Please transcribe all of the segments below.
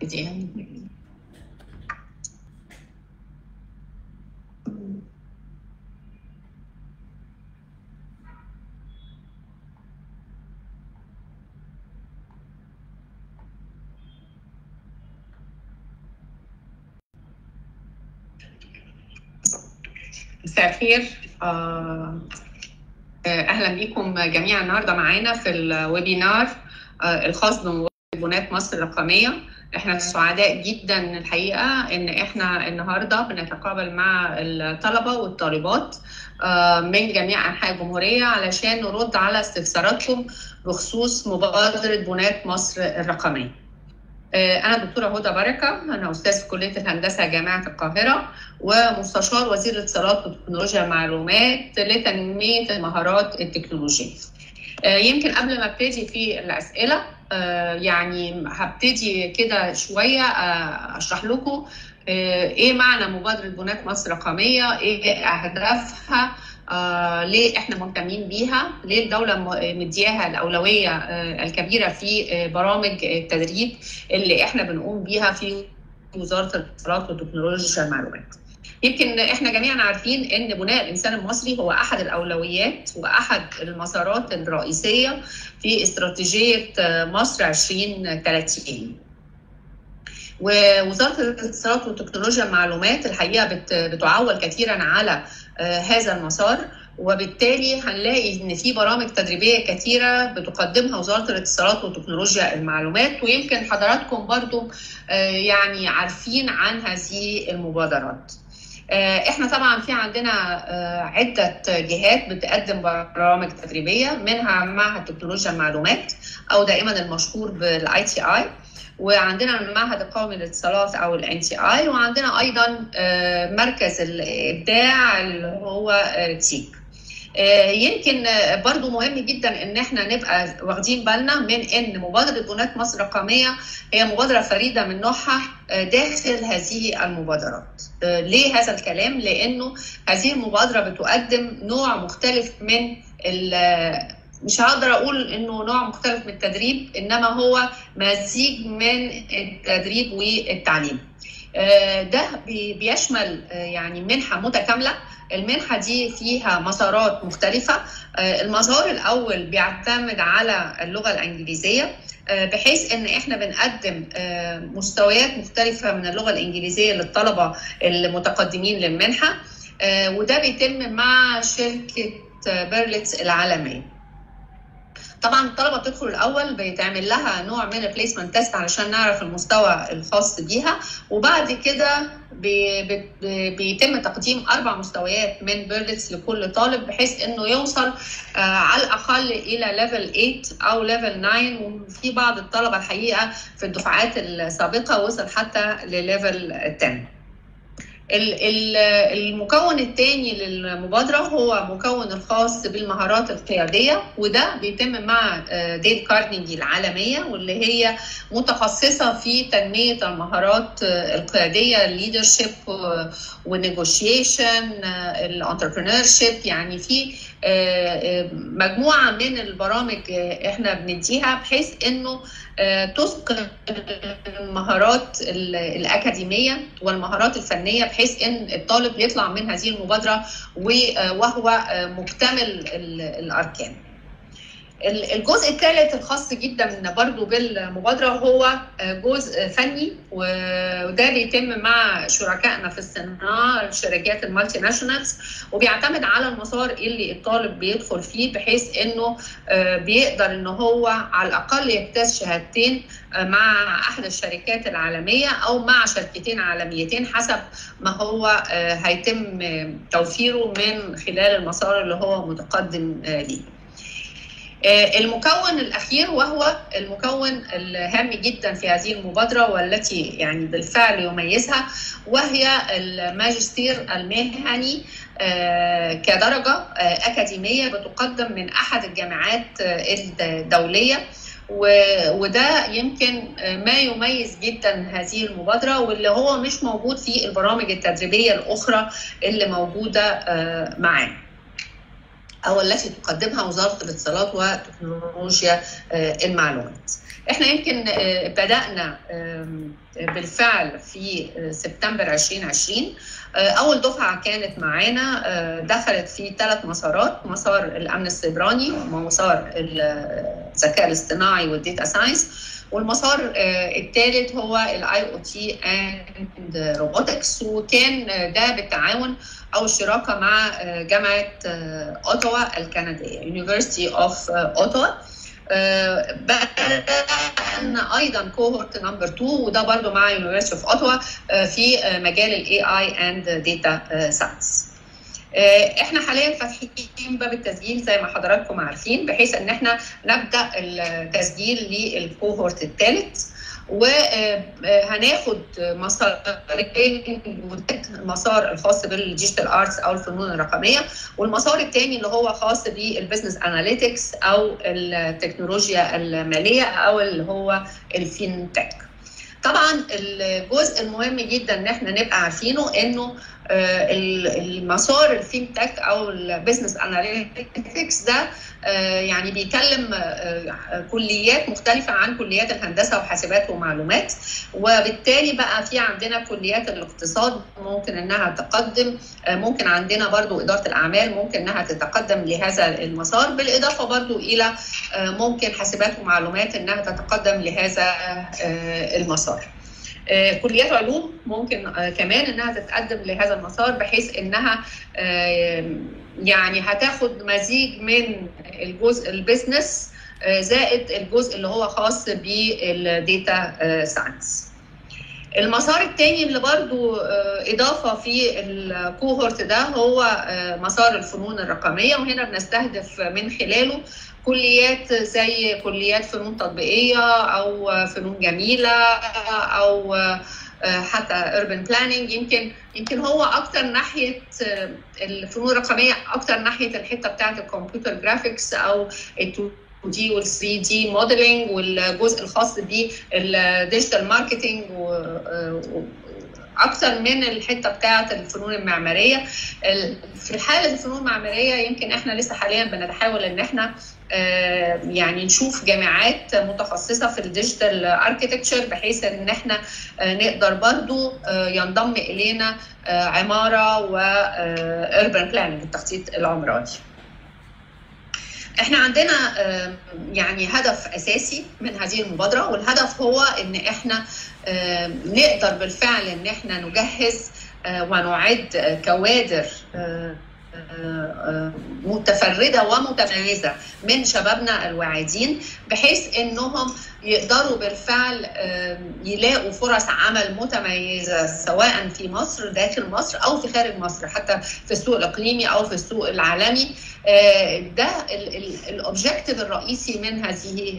اديها مساء الخير آه، اهلا بكم جميعا النهارده معانا في الويبينار آه، الخاص بمبادره مصر الرقميه احنا سعداء جدا الحقيقه ان احنا النهارده بنتقابل مع الطلبه والطالبات آه، من جميع انحاء الجمهوريه علشان نرد على استفساراتكم بخصوص مبادره بنات مصر الرقميه. أنا الدكتورة هدى بركة، أنا أستاذ في كلية الهندسة جامعة القاهرة ومستشار وزير الاتصالات وتكنولوجيا المعلومات لتنمية المهارات التكنولوجية. يمكن قبل ما ابتدي في الأسئلة يعني هبتدي كده شوية أشرح لكم إيه معنى مبادرة بنات مصر الرقمية، إيه أهدافها، آه ليه احنا مهتمين بيها؟ ليه الدوله مدياها الاولويه آه الكبيره في آه برامج التدريب اللي احنا بنقوم بيها في وزاره الاتصالات وتكنولوجيا المعلومات. يمكن احنا جميعا عارفين ان بناء الانسان المصري هو احد الاولويات واحد المسارات الرئيسيه في استراتيجيه مصر 2030. ووزاره الاتصالات وتكنولوجيا المعلومات الحقيقه بتعول كثيرا على هذا المسار وبالتالي هنلاقي ان في برامج تدريبيه كثيره بتقدمها وزاره الاتصالات وتكنولوجيا المعلومات ويمكن حضراتكم برضو يعني عارفين عن هذه المبادرات. احنا طبعا في عندنا عده جهات بتقدم برامج تدريبيه منها معهد تكنولوجيا المعلومات او دائما المشهور بالاي تي اي وعندنا المعهد القومي للاتصالات او الان تي اي وعندنا ايضا مركز الابداع اللي هو تيك يمكن برضو مهم جدا ان احنا نبقى واخدين بالنا من ان مبادره بنات مصر الرقميه هي مبادره فريده من نوعها داخل هذه المبادرات. ليه هذا الكلام؟ لانه هذه المبادره بتقدم نوع مختلف من مش هقدر اقول انه نوع مختلف من التدريب انما هو مزيج من التدريب والتعليم ده بيشمل يعني منحه متكامله المنحه دي فيها مسارات مختلفه المسار الاول بيعتمد على اللغه الانجليزيه بحيث ان احنا بنقدم مستويات مختلفه من اللغه الانجليزيه للطلبه المتقدمين للمنحه وده بيتم مع شركه بيرلتس العالميه طبعا الطلبه بتدخل الاول بيتعمل لها نوع من البليسمنت تيست علشان نعرف المستوى الخاص بيها وبعد كده بي بي بيتم تقديم اربع مستويات من بيرلتس لكل طالب بحيث انه يوصل آه على الاقل الى ليفل 8 او ليفل 9 وفي بعض الطلبه الحقيقه في الدفعات السابقه وصل حتى لليفل 10 المكون الثاني للمبادرة هو مكون الخاص بالمهارات القيادية وده بيتم مع ديل كارنيجي العالمية واللي هي متخصصة في تنمية المهارات القيادية الليدرشيب والنيغوشيشن الانتربرينور شيب يعني في مجموعة من البرامج احنا بنديها بحيث انه تثقل المهارات الأكاديمية والمهارات الفنية بحيث أن الطالب يطلع من هذه المبادرة وهو مكتمل الأركان الجزء الثالث الخاص جدا برضو بالمبادرة هو جزء فني وده بيتم مع شركائنا في الصناعة الشركات المالتي ناشونالز وبيعتمد على المسار اللي الطالب بيدخل فيه بحيث انه بيقدر ان هو على الاقل يجتاز شهادتين مع احد الشركات العالميه او مع شركتين عالميتين حسب ما هو هيتم توفيره من خلال المسار اللي هو متقدم ليه. المكون الاخير وهو المكون الهام جدا في هذه المبادره والتي يعني بالفعل يميزها وهي الماجستير المهني كدرجه اكاديميه بتقدم من احد الجامعات الدوليه وده يمكن ما يميز جدا هذه المبادره واللي هو مش موجود في البرامج التدريبيه الاخرى اللي موجوده معانا. او التي تقدمها وزاره الاتصالات وتكنولوجيا المعلومات. احنا يمكن بدانا بالفعل في سبتمبر 2020 اول دفعه كانت معانا دخلت في ثلاث مسارات مسار الامن السيبراني ومسار الذكاء الاصطناعي والديتا ساينس والمسار الثالث هو الاي او تي اند روبوتكس وكان ده بالتعاون او الشراكه مع جامعه اوتوا الكنديه University of اوتوا بدأنا ايضا كوهورت نمبر 2 وده برضو مع University of اوتوا في مجال الاي اي اند داتا ساينس احنا حاليا فاتحين باب التسجيل زي ما حضراتكم عارفين بحيث ان احنا نبدا التسجيل للكوهورت الثالث وهناخد مسارين المسار الخاص بالديجيتال ارتس او الفنون الرقميه والمسار الثاني اللي هو خاص بالبزنس اناليتكس او التكنولوجيا الماليه او اللي هو الفينتك طبعا الجزء المهم جدا ان احنا نبقى عارفينه انه المسار الفينتك او البزنس اناليتكس ده يعني بيكلم كليات مختلفه عن كليات الهندسه وحاسبات ومعلومات وبالتالي بقى في عندنا كليات الاقتصاد ممكن انها تقدم ممكن عندنا برضو اداره الاعمال ممكن انها تتقدم لهذا المسار بالاضافه برضو الى ممكن حاسبات ومعلومات انها تتقدم لهذا المسار كليات علوم ممكن كمان انها تتقدم لهذا المسار بحيث انها يعني هتاخد مزيج من الجزء البيزنس زائد الجزء اللي هو خاص بالديتا ساينس المسار الثاني اللي برضو إضافة في الكوهورت ده هو مسار الفنون الرقمية وهنا بنستهدف من خلاله كليات زي كليات فنون تطبيقية أو فنون جميلة أو حتى urban planning يمكن يمكن هو اكتر ناحيه الفنون الرقميه اكتر ناحيه الحته بتاعه الكمبيوتر جرافيكس او دي وال 3 دي موديلنج والجزء الخاص بالديجيتال ماركتنج اكتر من الحته بتاعه الفنون المعماريه في حاله الفنون المعماريه يمكن احنا لسه حاليا بنحاول ان احنا يعني نشوف جامعات متخصصه في الديجيتال اركيتكتشر بحيث ان احنا نقدر برضو ينضم الينا عماره واربن بلاننج التخطيط العمراني احنا عندنا يعني هدف اساسي من هذه المبادره والهدف هو ان احنا نقدر بالفعل ان احنا نجهز ونعد كوادر متفرده ومتميزه من شبابنا الواعدين بحيث انهم يقدروا بالفعل يلاقوا فرص عمل متميزه سواء في مصر داخل مصر او في خارج مصر حتى في السوق الاقليمي او في السوق العالمي ده الاوبجيكتيف الرئيسي من هذه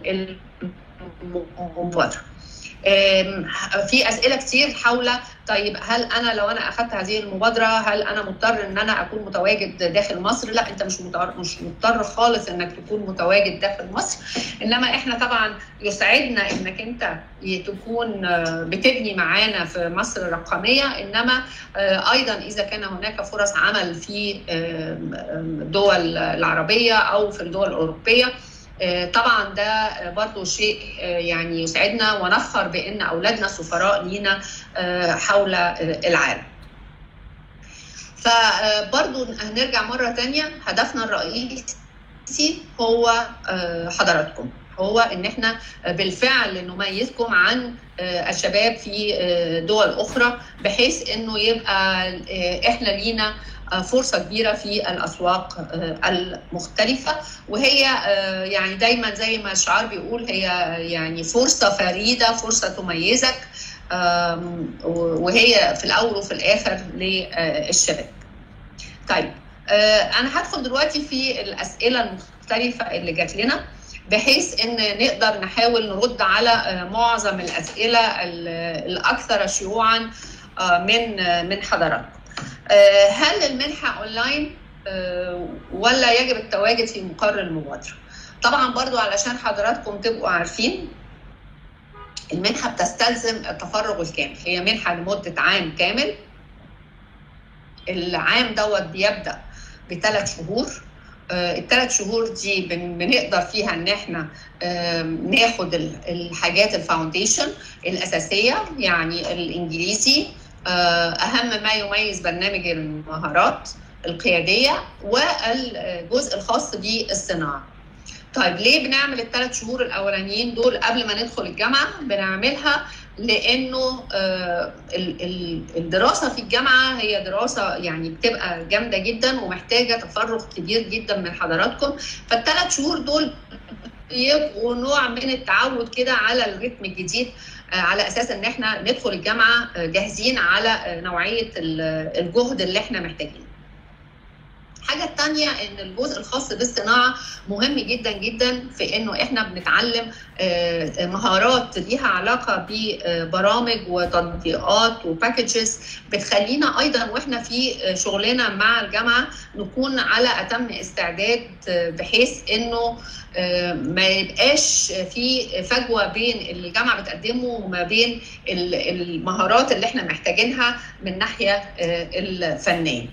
المبادره في اسئله كتير حول طيب هل انا لو انا اخذت هذه المبادره هل انا مضطر ان انا اكون متواجد داخل مصر؟ لا انت مش مضطر مش مضطر خالص انك تكون متواجد داخل مصر انما احنا طبعا يسعدنا انك انت تكون بتبني معانا في مصر الرقميه انما ايضا اذا كان هناك فرص عمل في الدول العربيه او في الدول الاوروبيه طبعا ده برضو شيء يعني يسعدنا ونفخر بان اولادنا سفراء لينا حول العالم فبرضو هنرجع مرة تانية هدفنا الرئيسي هو حضراتكم هو ان احنا بالفعل نميزكم عن الشباب في دول اخرى بحيث انه يبقى احنا لينا فرصة كبيرة في الأسواق المختلفة وهي يعني دايما زي ما الشعار بيقول هي يعني فرصة فريدة فرصة تميزك وهي في الأول وفي الآخر للشباب طيب أنا هدخل دلوقتي في الأسئلة المختلفة اللي جات لنا بحيث ان نقدر نحاول نرد على معظم الاسئله الاكثر شيوعا من من حضراتكم. هل المنحه اونلاين ولا يجب التواجد في مقر المبادره؟ طبعا برضو علشان حضراتكم تبقوا عارفين المنحه بتستلزم التفرغ الكامل هي منحه لمده عام كامل العام دوت بيبدا بثلاث شهور الثلاث شهور دي بنقدر فيها ان احنا ناخد الحاجات الفاونديشن الاساسيه يعني الانجليزي اهم ما يميز برنامج المهارات القياديه والجزء الخاص بالصناعه. طيب ليه بنعمل الثلاث شهور الاولانيين دول قبل ما ندخل الجامعه؟ بنعملها لانه الدراسه في الجامعه هي دراسه يعني بتبقى جامده جدا ومحتاجه تفرغ كبير جدا من حضراتكم فالثلاث شهور دول يبقوا نوع من التعود كده على الريتم الجديد على اساس ان احنا ندخل الجامعه جاهزين على نوعيه الجهد اللي احنا محتاجينه. الحاجة الثانية إن الجزء الخاص بالصناعة مهم جدا جدا في إنه إحنا بنتعلم مهارات ليها علاقة ببرامج وتطبيقات وباكجز بتخلينا أيضا وإحنا في شغلنا مع الجامعة نكون على أتم استعداد بحيث إنه ما يبقاش في فجوه بين اللي الجامعه بتقدمه وما بين المهارات اللي احنا محتاجينها من الناحيه الفنيه.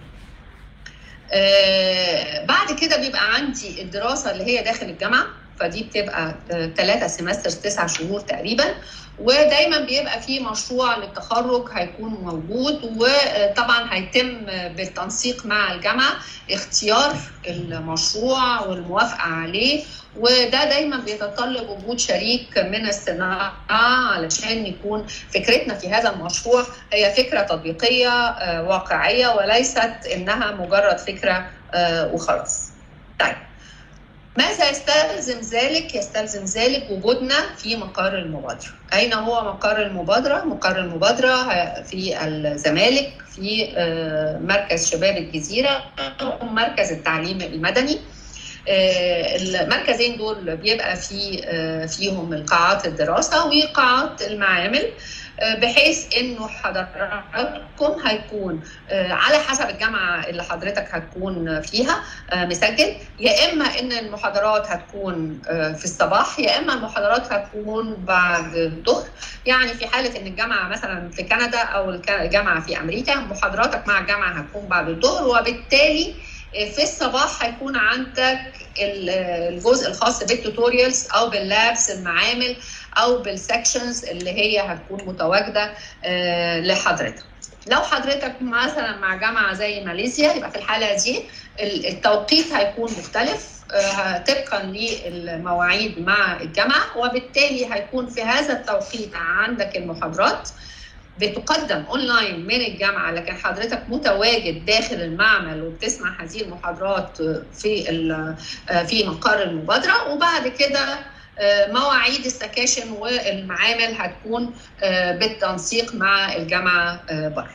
آه بعد كده بيبقى عندي الدراسه اللي هي داخل الجامعه فدي بتبقى ثلاثة سيمستر تسع شهور تقريبا ودايما بيبقى في مشروع للتخرج هيكون موجود وطبعا هيتم بالتنسيق مع الجامعه اختيار المشروع والموافقه عليه وده دايما بيتطلب وجود شريك من الصناعه علشان يكون فكرتنا في هذا المشروع هي فكره تطبيقيه واقعيه وليست انها مجرد فكره وخلاص. طيب ماذا يستلزم ذلك؟ يستلزم ذلك وجودنا في مقر المبادرة. أين هو مقر المبادرة؟ مقر المبادرة في الزمالك في مركز شباب الجزيرة مركز التعليم المدني. المركزين دول بيبقى في فيهم القاعات الدراسة وقاعات المعامل بحيث انه حضراتكم هيكون على حسب الجامعه اللي حضرتك هتكون فيها مسجل يا اما ان المحاضرات هتكون في الصباح يا اما المحاضرات هتكون بعد الظهر يعني في حاله ان الجامعه مثلا في كندا او الجامعه في امريكا محاضراتك مع الجامعه هتكون بعد الظهر وبالتالي في الصباح هيكون عندك الجزء الخاص بالتوتوريالز او باللابس المعامل او بالسكشنز اللي هي هتكون متواجده لحضرتك لو حضرتك مثلا مع جامعه زي ماليزيا يبقى في الحاله دي التوقيت هيكون مختلف طبقا للمواعيد مع الجامعه وبالتالي هيكون في هذا التوقيت عندك المحاضرات بتقدم اونلاين من الجامعه لكن حضرتك متواجد داخل المعمل وبتسمع هذه المحاضرات في في مقر المبادره وبعد كده مواعيد السكاشن والمعامل هتكون بالتنسيق مع الجامعه بره.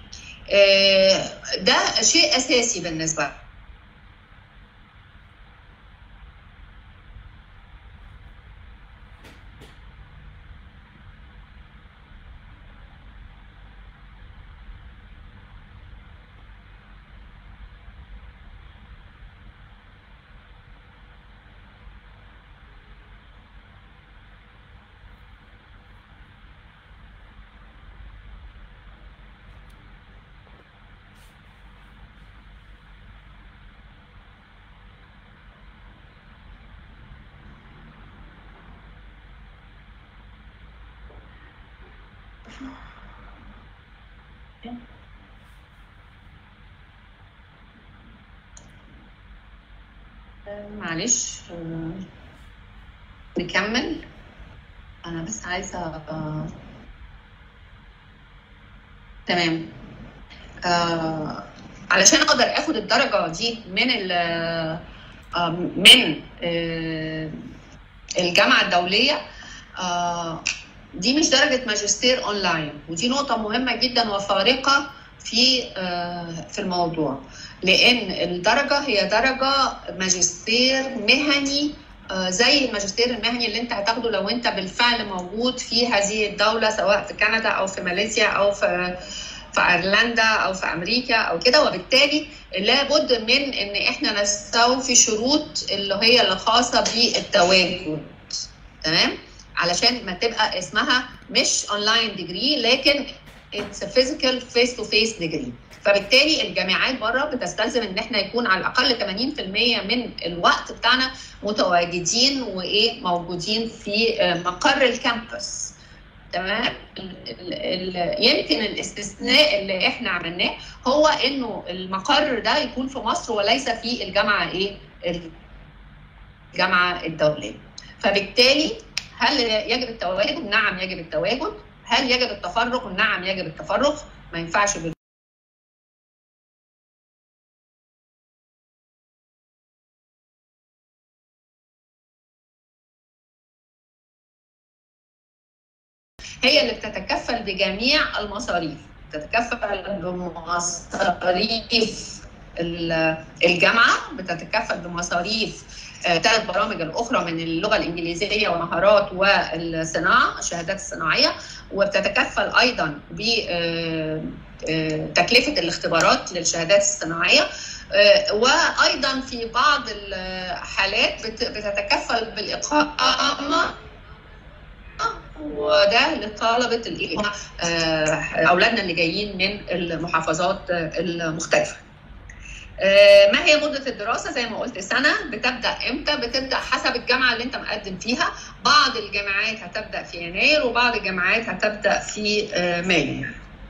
ده شيء اساسي بالنسبه لنا. معلش نكمل انا بس عايزه تمام آه علشان اقدر اخد الدرجه دي من ال آه من آه الجامعه الدوليه آه دي مش درجه ماجستير اونلاين ودي نقطه مهمه جدا وفارقه في آه في الموضوع لان الدرجه هي درجه ماجستير مهني زي الماجستير المهني اللي انت هتاخده لو انت بالفعل موجود في هذه الدوله سواء في كندا او في ماليزيا او في في ايرلندا او في امريكا او كده وبالتالي لابد من ان احنا نستوفي شروط اللي هي الخاصه بالتواجد تمام علشان ما تبقى اسمها مش اونلاين ديجري لكن اتس فيزيكال فيس تو فيس ديجري فبالتالي الجامعات بره بتستلزم ان احنا يكون على الاقل 80% من الوقت بتاعنا متواجدين وايه موجودين في مقر الكامبس تمام يمكن الاستثناء اللي احنا عملناه هو انه المقر ده يكون في مصر وليس في الجامعه ايه الجامعه الدوليه فبالتالي هل يجب التواجد؟ نعم يجب التواجد. هل يجب التفرغ؟ نعم يجب التفرغ. ما ينفعش بال... هي اللي بتتكفل بجميع المصاريف بتتكفل بمصاريف الجامعه بتتكفل بمصاريف ثلاث برامج الاخرى من اللغه الانجليزيه ومهارات والصناعه الشهادات الصناعيه وبتتكفل ايضا بتكلفه الاختبارات للشهادات الصناعيه وايضا في بعض الحالات بتتكفل بالاقامه وده لطلبه اولادنا اللي جايين من المحافظات المختلفه. ما هي مدة الدراسة؟ زي ما قلت سنة بتبدأ امتى؟ بتبدأ حسب الجامعة اللي انت مقدم فيها، بعض الجامعات هتبدأ في يناير وبعض الجامعات هتبدأ في مايو.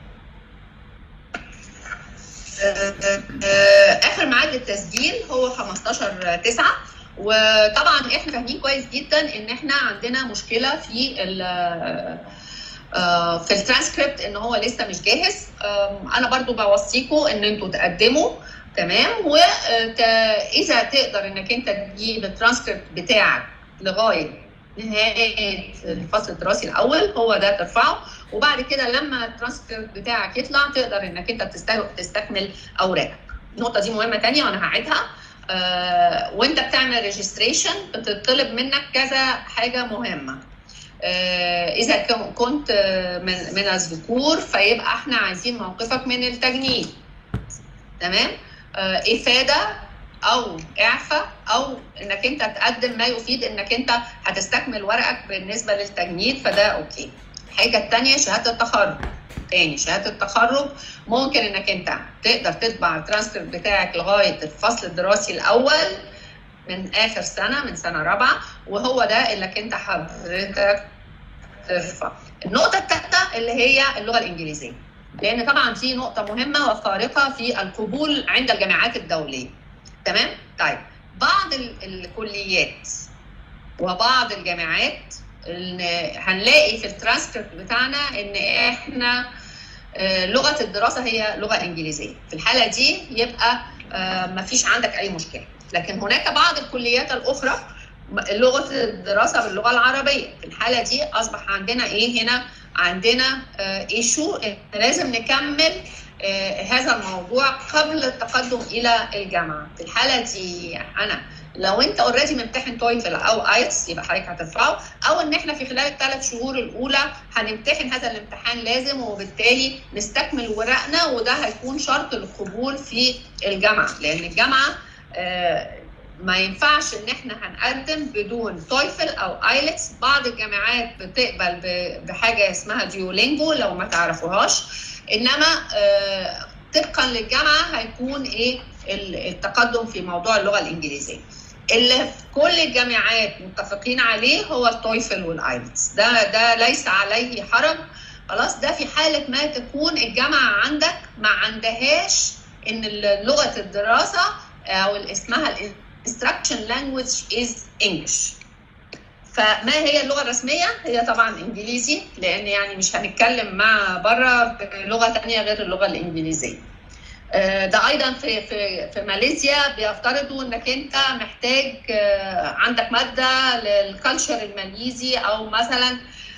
آخر ميعاد للتسجيل هو 15 9 وطبعا احنا فاهمين كويس جدا ان احنا عندنا مشكلة في في الترانسكريبت ان هو لسه مش جاهز انا برضو بوصيكم ان انتوا تقدموا تمام واذا تقدر انك انت تجيب الترانسكريبت بتاعك لغايه نهايه الفصل الدراسي الاول هو ده ترفعه وبعد كده لما الترانسكريبت بتاعك يطلع تقدر انك انت تستكمل اوراقك النقطه دي مهمه ثانيه وانا هعيدها آه وانت بتعمل ريجستريشن بتطلب منك كذا حاجه مهمه آه اذا كنت من, من الذكور فيبقى احنا عايزين موقفك من التجنيد تمام آه افاده او اعفاء او انك انت تقدم ما يفيد انك انت هتستكمل ورقك بالنسبه للتجنيد فده اوكي الحاجه الثانيه شهاده التخرج تاني شهاده التخرج ممكن انك انت تقدر تطبع الترانسكريبت بتاعك لغايه الفصل الدراسي الاول من اخر سنه من سنه رابعه وهو ده اللي انت حضرتك ترفع النقطه الثالثه اللي هي اللغه الانجليزيه لان طبعا دي نقطه مهمه وفارقه في القبول عند الجامعات الدوليه تمام طيب بعض الكليات وبعض الجامعات هنلاقي في الترانسكريبت بتاعنا ان احنا لغه الدراسه هي لغه انجليزيه في الحاله دي يبقى ما فيش عندك اي مشكله لكن هناك بعض الكليات الاخرى لغه الدراسه باللغه العربيه في الحاله دي اصبح عندنا ايه هنا عندنا ايشو لازم نكمل هذا الموضوع قبل التقدم الى الجامعه في الحاله دي انا لو انت اوريدي ممتحن تويفل او ايتس يبقى حضرتك هترفعه او ان احنا في خلال الثلاث شهور الاولى هنمتحن هذا الامتحان لازم وبالتالي نستكمل ورقنا وده هيكون شرط للقبول في الجامعه لان الجامعه ما ينفعش ان احنا هنقدم بدون تويفل او ايلتس بعض الجامعات بتقبل بحاجه اسمها ديولينجو لو ما تعرفوهاش انما طبقا للجامعه هيكون ايه التقدم في موضوع اللغه الانجليزيه اللي في كل الجامعات متفقين عليه هو التويفل والايلتس ده ده ليس عليه حرج خلاص ده في حاله ما تكون الجامعه عندك ما عندهاش ان لغه الدراسه او اسمها instruction language is English فما هي اللغه الرسميه هي طبعا انجليزي لان يعني مش هنتكلم مع بره بلغه ثانيه غير اللغه الانجليزيه ده ايضا في في في ماليزيا بيفترضوا انك انت محتاج عندك ماده للكالتشر الماليزي او مثلا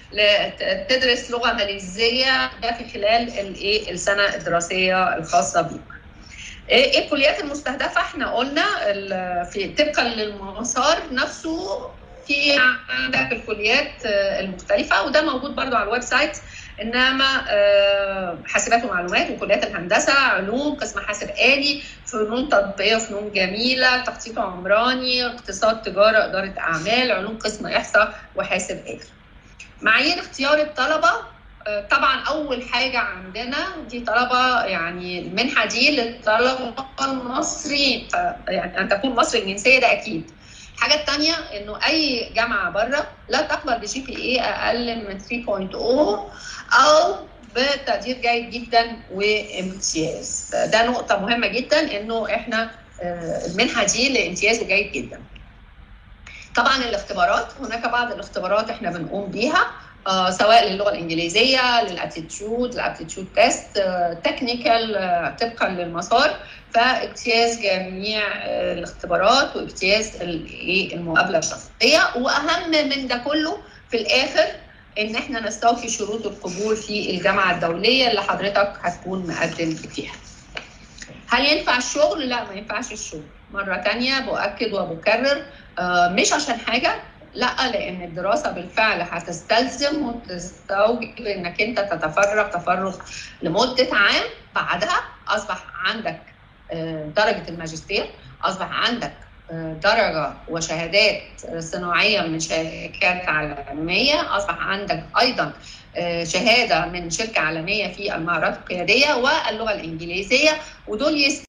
تدرس لغه ماليزيه ده في خلال الايه السنه الدراسيه الخاصه بيك. ايه الكليات المستهدفه؟ احنا قلنا في طبقا للمسار نفسه في عندك الكليات المختلفه وده موجود برضو على الويب سايت انما حاسبات ومعلومات وكليات الهندسه علوم قسم حاسب آلي فنون تطبيقيه وفنون جميله تخطيط عمراني اقتصاد تجاره اداره اعمال علوم قسم احصاء وحاسب آلي معايير اختيار الطلبه طبعا اول حاجه عندنا دي طلبه يعني المنحه دي للطلبه المصريين يعني ان تكون مصري الجنسيه ده اكيد الحاجه الثانيه انه اي جامعه بره لا تقبل بجي بي اي اقل من 3.0 او بتقدير جيد جدا وامتياز ده نقطه مهمه جدا انه احنا المنحه دي لامتياز جيد جدا طبعا الاختبارات هناك بعض الاختبارات احنا بنقوم بيها آه سواء للغه الانجليزيه للاتيتيود الابتيتيود تيست آه تكنيكال آه طبقا للمسار فاجتياز جميع الاختبارات واجتياز المقابله الشخصيه واهم من ده كله في الاخر ان احنا نستوفي شروط القبول في الجامعه الدوليه اللي حضرتك هتكون مقدم فيها. هل ينفع الشغل؟ لا ما ينفعش الشغل. مره ثانيه باكد وبكرر مش عشان حاجه لا لان الدراسه بالفعل هتستلزم وتستوجب انك انت تتفرغ تفرغ لمده عام بعدها اصبح عندك درجه الماجستير اصبح عندك درجه وشهادات صناعيه من شركات عالميه اصبح عندك ايضا شهاده من شركه عالميه في المهارات القياديه واللغه الانجليزيه ودول يست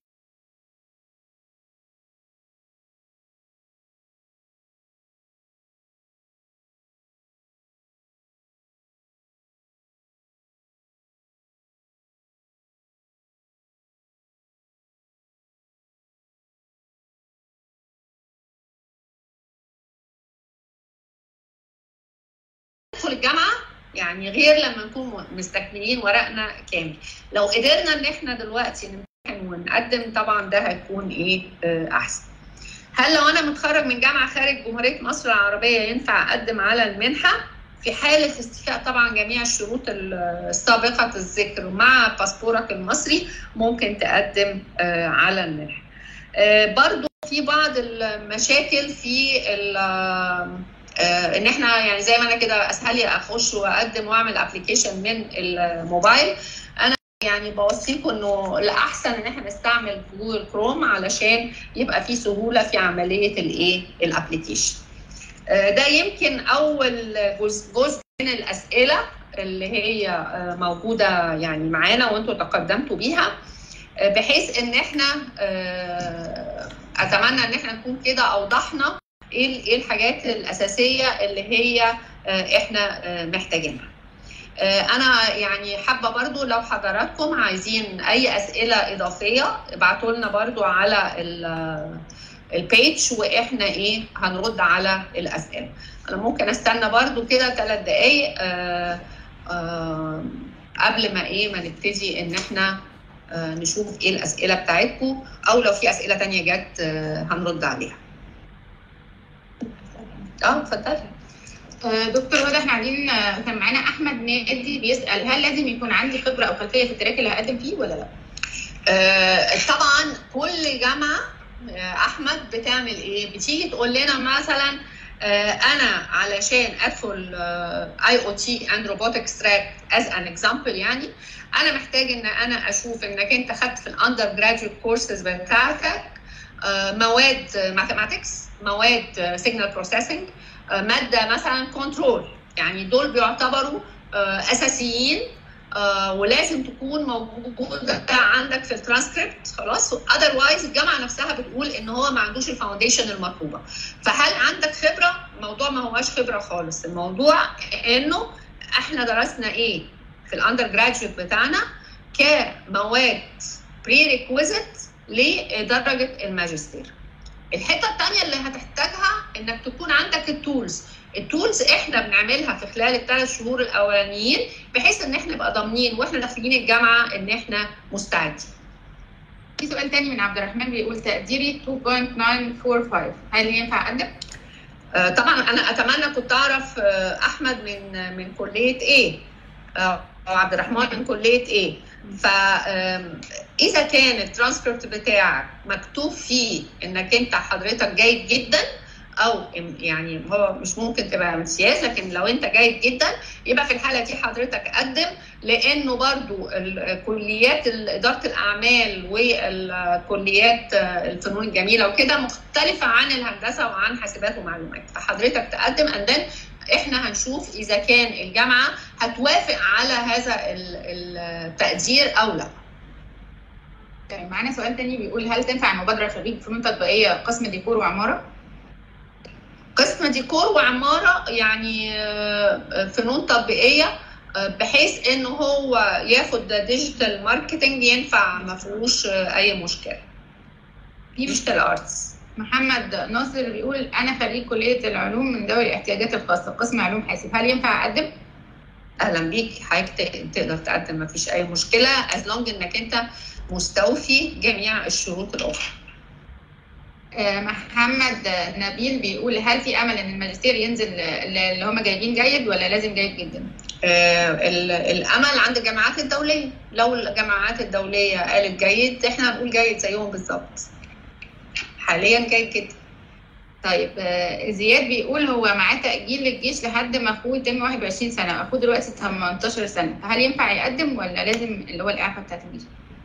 ندخل الجامعه يعني غير لما نكون مستكملين ورقنا كامل لو قدرنا ان احنا دلوقتي نمتحن ونقدم طبعا ده هيكون ايه احسن هل لو انا متخرج من جامعه خارج جمهوريه مصر العربيه ينفع اقدم على المنحه في حاله استيفاء طبعا جميع الشروط السابقه الذكر مع باسبورك المصري ممكن تقدم على المنحه برضو في بعض المشاكل في ان احنا يعني زي ما انا كده اسهل لي اخش واقدم واعمل ابلكيشن من الموبايل انا يعني بوصيكم انه الاحسن ان احنا نستعمل جوجل كروم علشان يبقى في سهوله في عمليه الايه الابلكيشن ده يمكن اول جزء, جزء من الاسئله اللي هي موجوده يعني معانا وانتم تقدمتوا بيها بحيث ان احنا اتمنى ان احنا نكون كده اوضحنا ايه الحاجات الاساسيه اللي هي احنا محتاجينها انا يعني حابه برضو لو حضراتكم عايزين اي اسئله اضافيه ابعتوا لنا برضو على البيج واحنا ايه هنرد على الاسئله انا ممكن استنى برضو كده ثلاث دقايق قبل ما ايه ما نبتدي ان احنا نشوف ايه الاسئله بتاعتكم او لو في اسئله تانية جت هنرد عليها اه اتفضلي دكتور هدى احنا عايزين كان معانا احمد نادي بيسال هل لازم يكون عندي خبره او خلفيه في التراك اللي هقدم فيه ولا لا؟ آه طبعا كل جامعه احمد بتعمل ايه؟ بتيجي تقول لنا مثلا آه انا علشان ادخل اي او تي اند روبوتكس تراك از ان اكزامبل يعني انا محتاج ان انا اشوف انك انت خدت في الاندر جراديويت كورسز بتاعتك آه مواد ماثيماتكس مواد سيجنال بروسيسنج ماده مثلا كنترول يعني دول بيعتبروا اساسيين ولازم تكون موجوده عندك في الترانسكريبت خلاص اذروايز الجامعه نفسها بتقول ان هو ما عندوش الفاونديشن المطلوبه فهل عندك خبره الموضوع ما هواش خبره خالص الموضوع انه احنا درسنا ايه في الاندر جراديويت بتاعنا كمواد بري ريكويزيت لدرجه الماجستير الحته الثانيه اللي هتحتاجها انك تكون عندك التولز التولز احنا بنعملها في خلال الثلاث شهور الاولانيين بحيث ان احنا نبقى ضامنين واحنا داخلين الجامعه ان احنا مستعدين في سؤال تاني من عبد الرحمن بيقول تقديري 2.945 هل ينفع اقدم؟ آه طبعا انا اتمنى كنت اعرف آه احمد من من كليه ايه آه عبد الرحمن من كليه ايه فاذا كان الترانسكريبت بتاعك مكتوب فيه انك انت حضرتك جيد جدا او يعني هو مش ممكن تبقى امتياز لكن لو انت جيد جدا يبقى في الحاله دي حضرتك قدم لانه برضو كليات اداره الاعمال والكليات الفنون الجميله وكده مختلفه عن الهندسه وعن حاسبات ومعلومات فحضرتك تقدم اند احنا هنشوف اذا كان الجامعه هتوافق على هذا التقدير او لا طيب معانا سؤال تاني بيقول هل تنفع المبادره خريج فنون تطبيقيه قسم ديكور وعماره؟ قسم ديكور وعماره يعني فنون تطبيقيه بحيث انه هو ياخد ديجيتال ماركتنج ينفع ما فيهوش اي مشكله ديجيتال ارتس محمد ناصر بيقول انا خريج كليه العلوم من ذوي الاحتياجات الخاصه قسم علوم حاسب هل ينفع اقدم؟ اهلا بيك حضرتك تقدر تقدم ما فيش اي مشكله از لونج انك انت مستوفي جميع الشروط الاخرى محمد نبيل بيقول هل في امل ان الماجستير ينزل اللي هم جايبين جيد ولا لازم جيد جدا؟ آه الامل عند الجامعات الدوليه لو الجامعات الدوليه قالت جيد احنا هنقول جيد زيهم بالظبط حاليا جيد جدا طيب زياد بيقول هو معاه تأجيل للجيش لحد ما اخوه يتم 21 سنة، اخوه دلوقتي 18 سنة، هل ينفع يقدم ولا لازم اللي هو الإعفاء بتاعت الجيش؟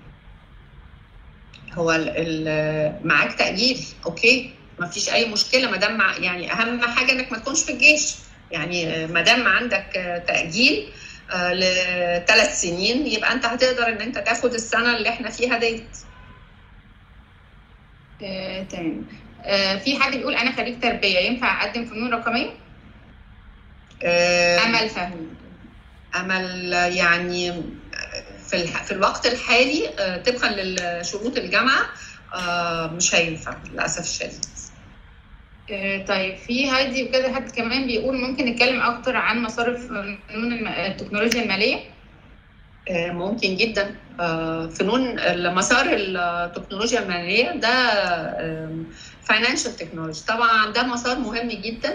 هو ال ال معاك تأجيل اوكي ما فيش أي مشكلة ما دام يعني أهم حاجة إنك ما تكونش في الجيش، يعني ما دام عندك تأجيل لثلاث سنين يبقى أنت هتقدر إن أنت تاخد السنة اللي إحنا فيها ديت. آه، تمام. آه، في حد بيقول انا خريج تربيه ينفع اقدم فنون رقميه؟ آه امل فهمي امل يعني في في الوقت الحالي آه طبقا لشروط الجامعه آه مش هينفع للاسف الشديد. طيب في هايدي وكذا حد كمان بيقول ممكن نتكلم اكتر عن مصارف فنون التكنولوجيا الماليه؟ ممكن جدا فنون مسار التكنولوجيا الماليه ده فاينانشال تكنولوجي طبعا ده مسار مهم جدا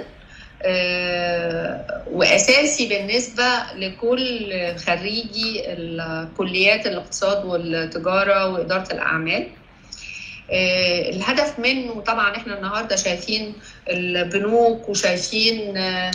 واساسي بالنسبه لكل خريجي الكليات الاقتصاد والتجاره واداره الاعمال الهدف منه طبعا احنا النهارده شايفين البنوك وشايفين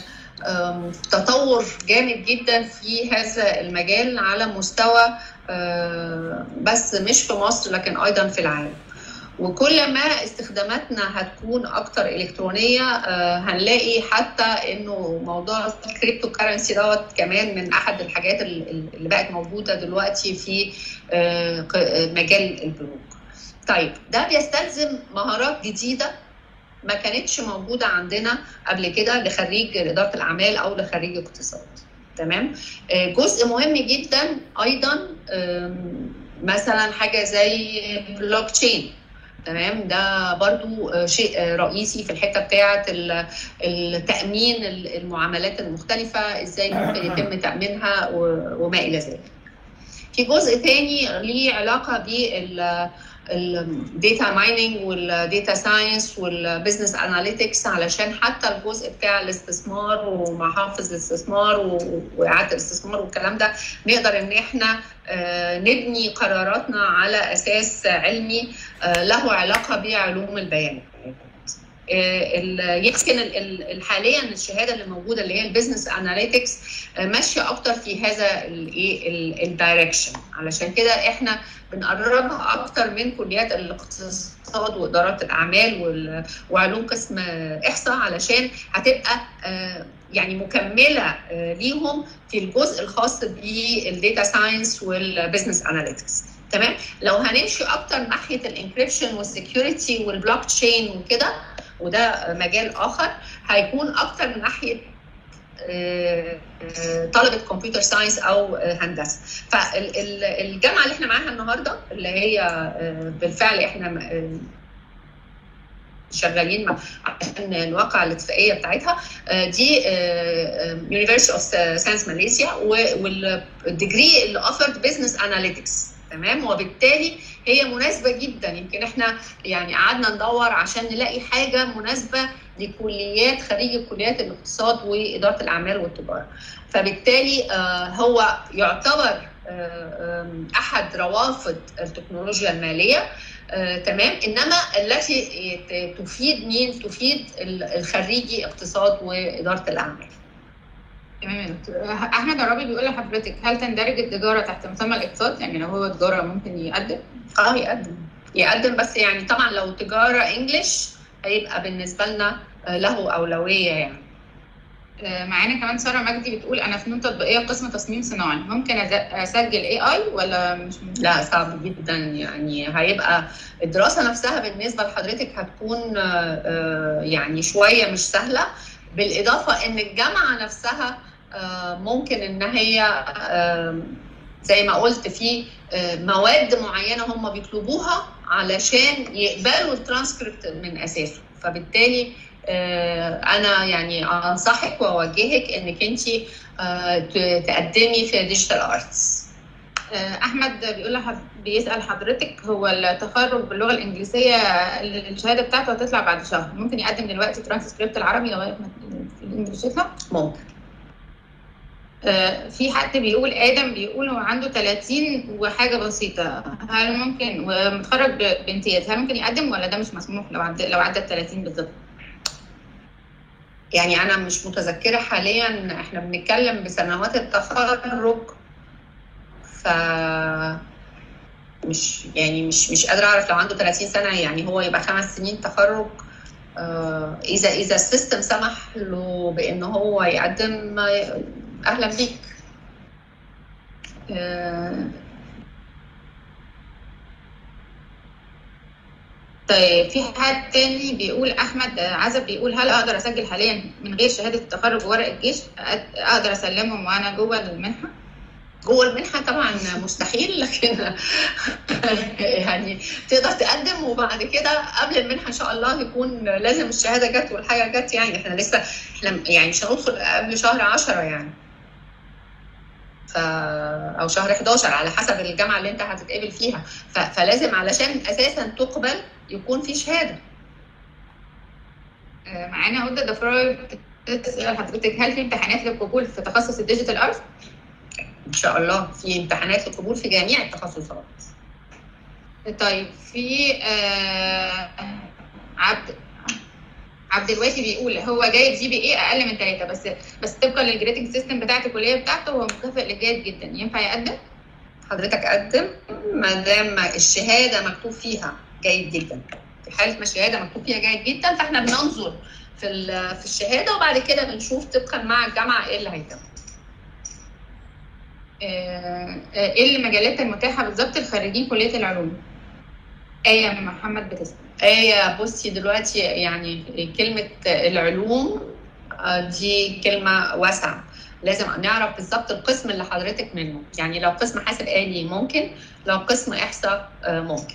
تطور جامد جدا في هذا المجال على مستوى بس مش في مصر لكن ايضا في العالم وكل ما استخداماتنا هتكون اكتر الكترونيه هنلاقي حتى انه موضوع الكريبتو كارنسي دوت كمان من احد الحاجات اللي بقت موجوده دلوقتي في مجال البنوك. طيب ده بيستلزم مهارات جديده ما كانتش موجوده عندنا قبل كده لخريج اداره الاعمال او لخريج اقتصاد تمام جزء مهم جدا ايضا مثلا حاجه زي بلوك تشين تمام ده برضو شيء رئيسي في الحته بتاعه التامين المعاملات المختلفه ازاي ممكن يتم تامينها وما الى ذلك في جزء تاني ليه علاقه بال الداتا مايننج والداتا ساينس والبزنس اناليتكس علشان حتى الجزء بتاع الاستثمار ومحافظ الاستثمار واعاده الاستثمار والكلام ده نقدر ان احنا نبني قراراتنا على اساس علمي له علاقه بعلوم البيانات. يمكن حاليا الشهاده اللي موجوده اللي هي البيزنس اناليتكس ماشيه اكتر في هذا الايه الدايركشن علشان كده احنا بنقربها اكتر من كليات الاقتصاد وادارات الاعمال وعلوم قسم احصاء علشان هتبقى يعني مكمله ليهم في الجزء الخاص بالديتا ساينس والبيزنس اناليتكس تمام لو هنمشي اكتر ناحيه الانكريبشن والسكيورتي والبلوك تشين وكده وده مجال اخر هيكون اكتر من ناحيه طلبه كمبيوتر ساينس او هندسه فالجامعه اللي احنا معاها النهارده اللي هي بالفعل احنا شغالين عشان نوقع الاتفاقيه بتاعتها دي University of Science Malaysia والديجري اللي offered business analytics تمام وبالتالي هي مناسبه جدا يمكن احنا يعني قعدنا ندور عشان نلاقي حاجه مناسبه لكليات خريج كليات الاقتصاد واداره الاعمال والتجاره فبالتالي هو يعتبر احد روافد التكنولوجيا الماليه تمام انما التي تفيد مين تفيد الخريجي اقتصاد واداره الاعمال تمام يا دكتور احمد عرابي بيقول لحضرتك هل تندرج التجاره تحت مسمى الاقتصاد يعني لو هو تجاره ممكن يقدم اه يقدم يقدم بس يعني طبعا لو تجاره انجلش هيبقى بالنسبه لنا له اولويه يعني معانا كمان ساره مجدي بتقول انا فنون تطبيقيه قسم تصميم صناعي ممكن اسجل اي اي ولا مش ممكن؟ لا صعب جدا يعني هيبقى الدراسه نفسها بالنسبه لحضرتك هتكون يعني شويه مش سهله بالاضافه ان الجامعه نفسها ممكن ان هي زي ما قلت في مواد معينه هم بيطلبوها علشان يقبلوا الترانسكريبت من اساسه فبالتالي انا يعني انصحك واوجهك انك انت تقدمي في ديجيتال ارتس احمد بيقول لحض... بيسال حضرتك هو التخرج باللغه الانجليزيه الشهاده بتاعته هتطلع بعد شهر ممكن يقدم دلوقتي ترانسكريبت العربي لغايه ما الانجليزي يطلع ممكن في حد بيقول ادم بيقول هو عنده 30 وحاجه بسيطه هل ممكن ومتخرج بامتياز هل ممكن يقدم ولا ده مش مسموح لو عدى لو عدى ال 30 بالظبط؟ يعني انا مش متذكره حاليا احنا بنتكلم بسنوات التخرج ف مش يعني مش مش قادره اعرف لو عنده 30 سنه يعني هو يبقى خمس سنين تخرج آه اذا اذا السيستم سمح له بان هو يقدم اهلا بيك آه طيب في حد تاني بيقول احمد عزب بيقول هل اقدر اسجل حاليا من غير شهاده التخرج وورق الجيش اقدر اسلمهم وانا جوه المنحه جوه المنحه طبعا مستحيل لكن يعني تقدر تقدم وبعد كده قبل المنحه ان شاء الله يكون لازم الشهاده جت والحاجه جت يعني احنا لسه احنا يعني مش هندخل قبل شهر 10 يعني ف او شهر 11 على حسب الجامعه اللي انت هتتقبل فيها ف... فلازم علشان اساسا تقبل يكون في شهاده معانا هدى ضفراوي تسال حضرتك هل في امتحانات للقبول في تخصص الديجيتال ارت؟ ان شاء الله في امتحانات للقبول في جميع التخصصات طيب في آه عبد عبد الوافي بيقول هو جايب جي بي اي اقل من ثلاثه بس بس طبقا للجريدنج سيستم بتاعت الكليه بتاعته هو مكافئ للجيد جدا ينفع يقدم؟ حضرتك قدم ما دام الشهاده مكتوب فيها جيد جدا في حاله ما الشهاده مكتوب فيها جيد جدا فاحنا بننظر في في الشهاده وبعد كده بنشوف طبقا مع الجامعه ايه اللي هيتم. ايه المجالات المتاحه بالظبط لخريجين كليه العلوم؟ آية محمد بتسأل آية بصي دلوقتي يعني كلمة العلوم دي كلمة واسعة لازم نعرف بالظبط القسم اللي حضرتك منه يعني لو قسم حاسب آلي ممكن لو قسم إحصاء ممكن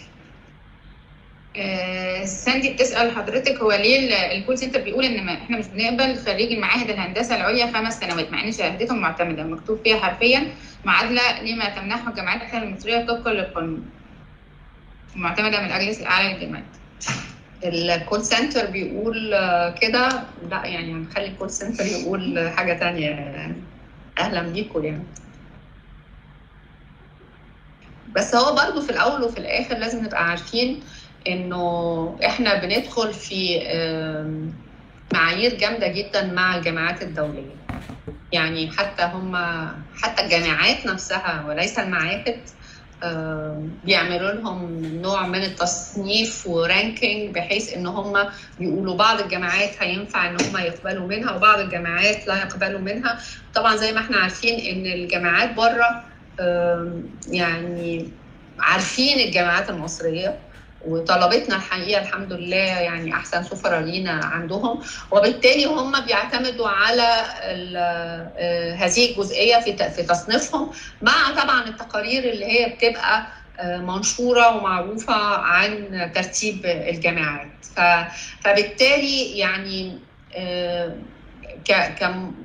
آه ساندي بتسال حضرتك هو ليه الكول سنتر بيقول ان ما احنا مش بنقبل خريج المعاهد الهندسه العليا خمس سنوات مع ان شهادتهم معتمده مكتوب فيها حرفيا معادله لما تمنحه الجامعات المصريه طبقا للقانون معتمده من الاجهزه الاعلى للجامعات الكول سنتر بيقول كده لا يعني هنخلي الكول سنتر يقول حاجه تانية يعني اهلا بيكم يعني بس هو برضو في الاول وفي الاخر لازم نبقى عارفين انه احنا بندخل في معايير جامده جدا مع الجامعات الدوليه يعني حتى هم حتى الجامعات نفسها وليس المعاهد بيعملوا لهم نوع من التصنيف ورانكينج بحيث ان هم بيقولوا بعض الجامعات هينفع ان هم يقبلوا منها وبعض الجامعات لا يقبلوا منها طبعا زي ما احنا عارفين ان الجامعات بره يعني عارفين الجامعات المصريه وطلبتنا الحقيقه الحمد لله يعني احسن سفراء لينا عندهم وبالتالي هم بيعتمدوا على هذه الجزئيه في في تصنيفهم مع طبعا التقارير اللي هي بتبقى منشوره ومعروفه عن ترتيب الجامعات فبالتالي يعني ك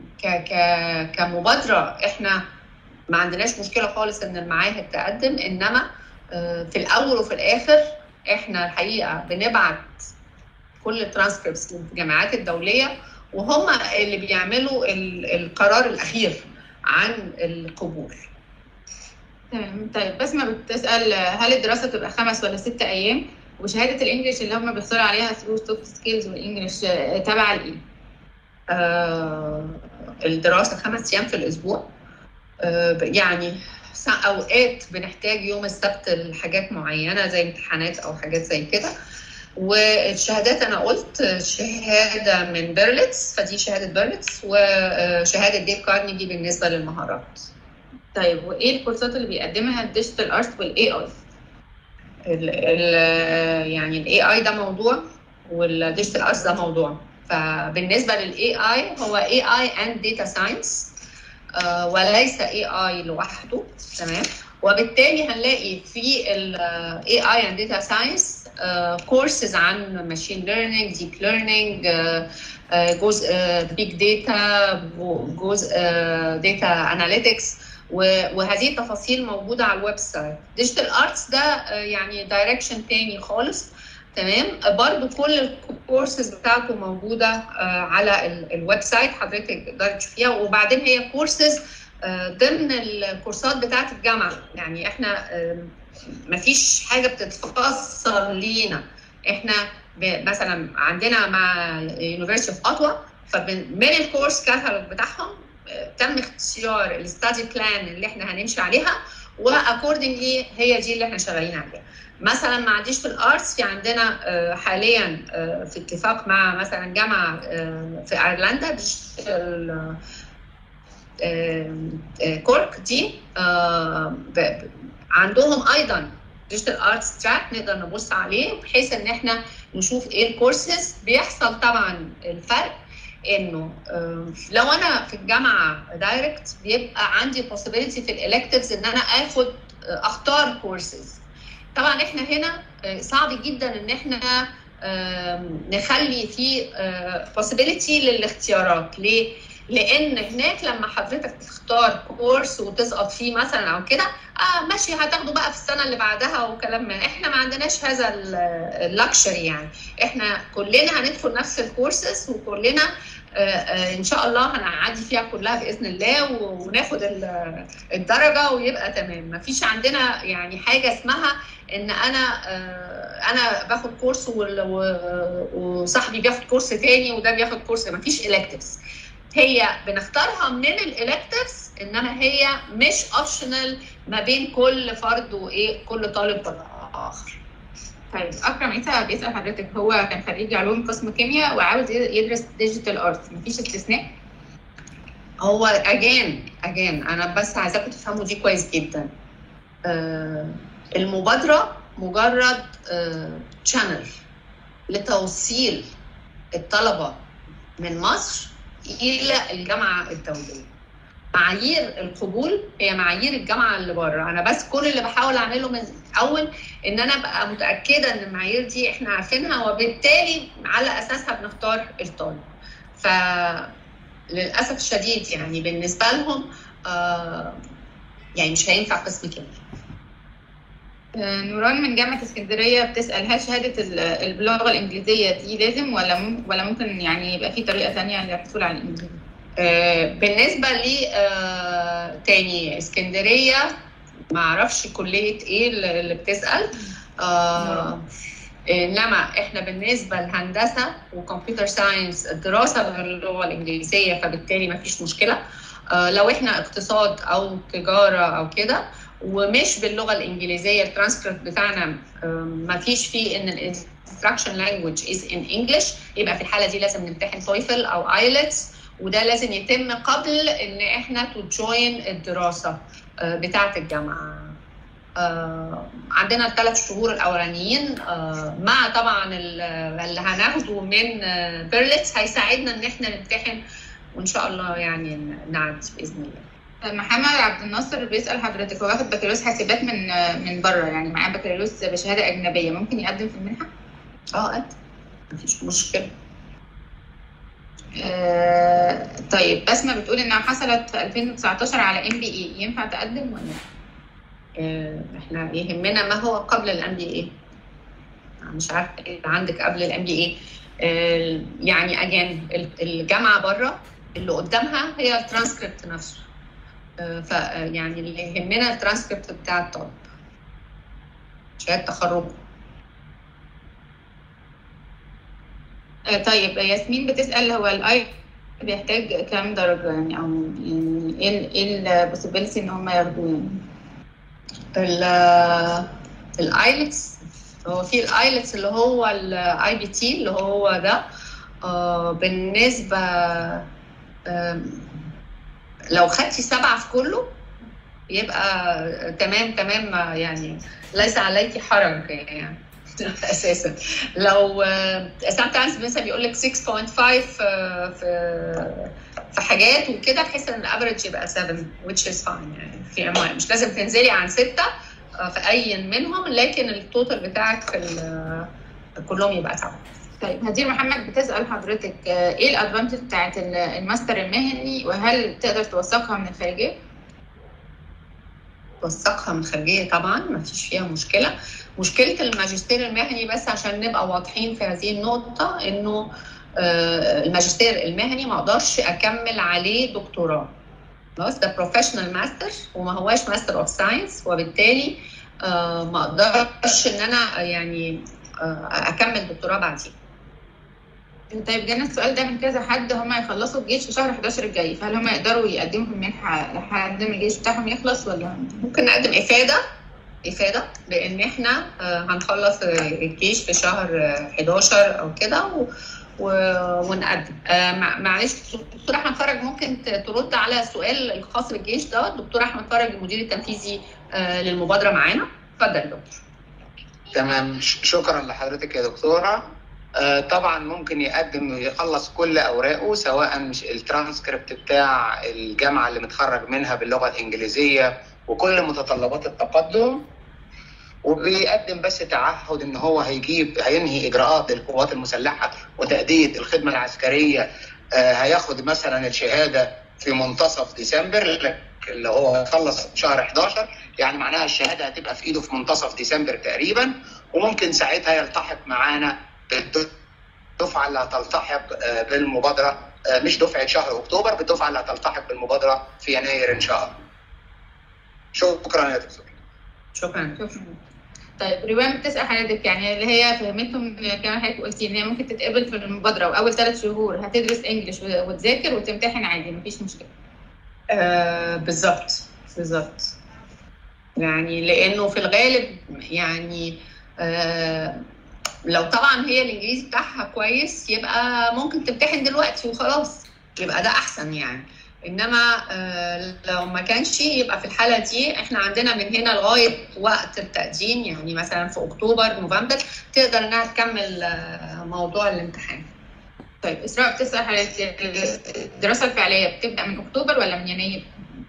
كمبادره احنا ما عندناش مشكله خالص ان المعاهد تقدم انما في الاول وفي الاخر احنا الحقيقه بنبعت كل الترانسكريبتس للجامعات الدوليه وهم اللي بيعملوا القرار الاخير عن القبول. تمام طيب بسمه بتسال هل الدراسه تبقى خمس ولا ست ايام؟ وشهاده الانجليش اللي هم بيحصلوا عليها ثرو سوفت سكيلز والانجليش تابعه لايه؟ آه الدراسه خمس ايام في الاسبوع آه يعني اوقات بنحتاج يوم السبت لحاجات معينه زي امتحانات او حاجات زي كده والشهادات انا قلت شهاده من بيرلتس فدي شهاده بيرلتس وشهاده ديف كارنيجي بالنسبه للمهارات طيب وايه الكورسات اللي بيقدمها الديجيتال ارت والاي اي ال ال يعني الاي اي ده موضوع والديجيتال ارتس ده موضوع فبالنسبه للاي اي هو اي اي اند داتا ساينس وليس اي اي لوحده تمام وبالتالي هنلاقي في الاي اي اند داتا ساينس كورسز عن ماشين ليرنينج ديب ليرنينج جزء بيج داتا جزء داتا اناليتكس وهذه التفاصيل موجوده على الويب سايت ديجيتال ارتس ده يعني دايركشن تاني خالص تمام برضو كل الكورسز بتاعته موجوده على الويب سايت حضرتك تقدري تشوفيها وبعدين هي كورسز ضمن الكورسات بتاعت الجامعه يعني احنا مفيش حاجه بتتفصل لينا احنا مثلا عندنا مع يونيفرسيتي اوف اوتوا فمن الكورس كاتالوج بتاعهم تم اختيار الستادي بلان اللي احنا هنمشي عليها واكوردنجلي هي دي اللي احنا شغالين عليها مثلا مع ديجيتال ارتس في عندنا حاليا في اتفاق مع مثلا جامعه في ايرلندا ديجيتال كورك دي عندهم ايضا ديجيتال ارتس تراك نقدر نبص عليه بحيث ان احنا نشوف ايه الكورسز بيحصل طبعا الفرق انه لو انا في الجامعه دايركت بيبقى عندي possibility في الالكتيفز ان انا اخد اختار كورسز طبعا احنا هنا صعب جدا ان احنا نخلي في possibility للاختيارات ليه؟ لان هناك لما حضرتك تختار كورس وتسقط فيه مثلا او كده اه ماشي هتاخده بقى في السنه اللي بعدها وكلام ما احنا ما عندناش هذا اللكشري يعني احنا كلنا هندخل نفس الكورسز وكلنا آه آه ان شاء الله هنعدي فيها كلها باذن الله وناخد الدرجه ويبقى تمام ما فيش عندنا يعني حاجه اسمها ان انا آه انا باخد كورس وصاحبي بياخد كورس تاني وده بياخد كورس ما فيش electives هي بنختارها من الالكتيفز انما هي مش اوبشنال ما بين كل فرد وايه كل طالب والاخر طيب اكرم عيسى بيسال حضرتك هو كان خريج علوم قسم كيمياء وعاوز يدرس ديجيتال ارت مفيش استثناء هو اجان اجان انا بس عايزاكم تفهموا دي كويس جدا آه المبادره مجرد تشانل آه لتوصيل الطلبه من مصر الى الجامعه الدوليه معايير القبول هي معايير الجامعه اللي بره انا بس كل اللي بحاول اعمله من اول ان انا ابقى متاكده ان المعايير دي احنا عارفينها وبالتالي على اساسها بنختار الطالب ف للاسف الشديد يعني بالنسبه لهم آه يعني مش هينفع قسم كامل نوران من جامعة اسكندرية بتسأل هل شهادة اللغة الإنجليزية دي لازم ولا ولا ممكن يعني يبقى في طريقة ثانية للحصول على الإنجليزي؟ آه بالنسبة لي آه تاني اسكندرية ما اعرفش كلية ايه اللي بتسأل آه انما احنا بالنسبة للهندسة وكمبيوتر ساينس الدراسة باللغة الإنجليزية فبالتالي ما فيش مشكلة آه لو احنا اقتصاد أو تجارة أو كده ومش باللغه الانجليزيه الترانسكريبت بتاعنا ما فيش فيه ان الانستراكشن لانجوج از ان انجلش يبقى في الحاله دي لازم نمتحن تويفل او ايلتس وده لازم يتم قبل ان احنا تو جوين الدراسه بتاعه الجامعه عندنا الثلاث شهور الاولانيين مع طبعا اللي هناخده من بيرلتس هيساعدنا ان احنا نمتحن وان شاء الله يعني نعدي باذن الله محمد عبد الناصر بيسال حضرتك هو واخد بكالوريوس حاسبات من من بره يعني معاه بكالوريوس بشهاده اجنبيه ممكن يقدم في المنحه؟ اه قدم مفيش مشكله آه طيب بسمه بتقول انها حصلت في 2019 على ام بي اي ينفع تقدم ولا آه احنا يهمنا ما هو قبل الام بي اي مش عارفه ايه عندك قبل الام بي اي آه يعني اجان الجامعه بره اللي قدامها هي الترانسكريبت نفسه فيعني اللي يهمنا الترانسكريبت بتاع الطالب شهاده تخرجه طيب ياسمين بتسال هو الاي بيحتاج كام درجه يعني او يعني ايه ايه البوسيبيلتي ان هم ياخدوه يعني الايلتس هو في الايلتس اللي هو الاي بي تي اللي هو ده آه بالنسبه آه لو خدتي سبعه في كله يبقى تمام تمام يعني ليس عليك حرج يعني اساسا لو سام تايمز مثلا بيقول لك 6.5 في في حاجات وكده بحيث ان الافرج يبقى 7 which is fine يعني في مش لازم تنزلي عن 6 في اي منهم لكن التوتال بتاعك في كلهم يبقى 7 طيب هدير محمد بتسال حضرتك ايه الادفانتج بتاعت الماستر المهني وهل تقدر توثقها من الخارجيه؟ توثقها من الخارجيه طبعا ما فيش فيها مشكله مشكله الماجستير المهني بس عشان نبقى واضحين في هذه النقطه انه الماجستير المهني ما اقدرش اكمل عليه دكتوراه خلاص ده بروفيشنال ماستر وما هواش ماستر اوف ساينس وبالتالي ما اقدرش ان انا يعني اكمل دكتوراه بعديه طيب جانا السؤال ده من كذا حد هم يخلصوا الجيش في شهر 11 الجاي فهل هم يقدروا يقدموا في المنحه لحد ما الجيش بتاعهم يخلص ولا ممكن نقدم افاده افاده بان احنا هنخلص الجيش في شهر 11 او كده و... و... ونقدم آه معلش دكتور احمد فرج ممكن ترد على السؤال الخاص بالجيش ده الدكتور احمد فرج المدير التنفيذي آه للمبادره معانا اتفضل دكتور تمام شكرا لحضرتك يا دكتوره آه طبعا ممكن يقدم ويخلص كل اوراقه سواء مش الترانسكريبت بتاع الجامعه اللي متخرج منها باللغه الانجليزيه وكل متطلبات التقدم وبيقدم بس تعهد ان هو هيجيب هينهي اجراءات القوات المسلحه وتاديه الخدمه العسكريه آه هياخد مثلا الشهاده في منتصف ديسمبر اللي هو هيخلص شهر 11 يعني معناها الشهاده هتبقى في ايده في منتصف ديسمبر تقريبا وممكن ساعتها يلتحق معانا بالدفعه اللي هتلتحق بالمبادره مش دفعه شهر اكتوبر بالدفعه اللي هتلتحق بالمبادره في يناير ان شاء الله. شكرا يا دكتور. شكرا شكرا. طيب ريوان بتسال حضرتك يعني اللي هي فهمتهم كمان حضرتك قلتي ان هي ممكن تتقبل في المبادره واول ثلاث شهور هتدرس انجلش وتذاكر وتمتحن عادي مفيش مشكله. آه بالظبط بالظبط. يعني لانه في الغالب يعني آه لو طبعا هي الانجليزي بتاعها كويس يبقى ممكن تمتحن دلوقتي وخلاص يبقى ده احسن يعني انما آه لو ما كانش يبقى في الحاله دي احنا عندنا من هنا لغايه وقت التقديم يعني مثلا في اكتوبر نوفمبر تقدر انها تكمل آه موضوع الامتحان. طيب اسراء بتسال حضرتك الدراسه الفعليه بتبدا من اكتوبر ولا من يناير؟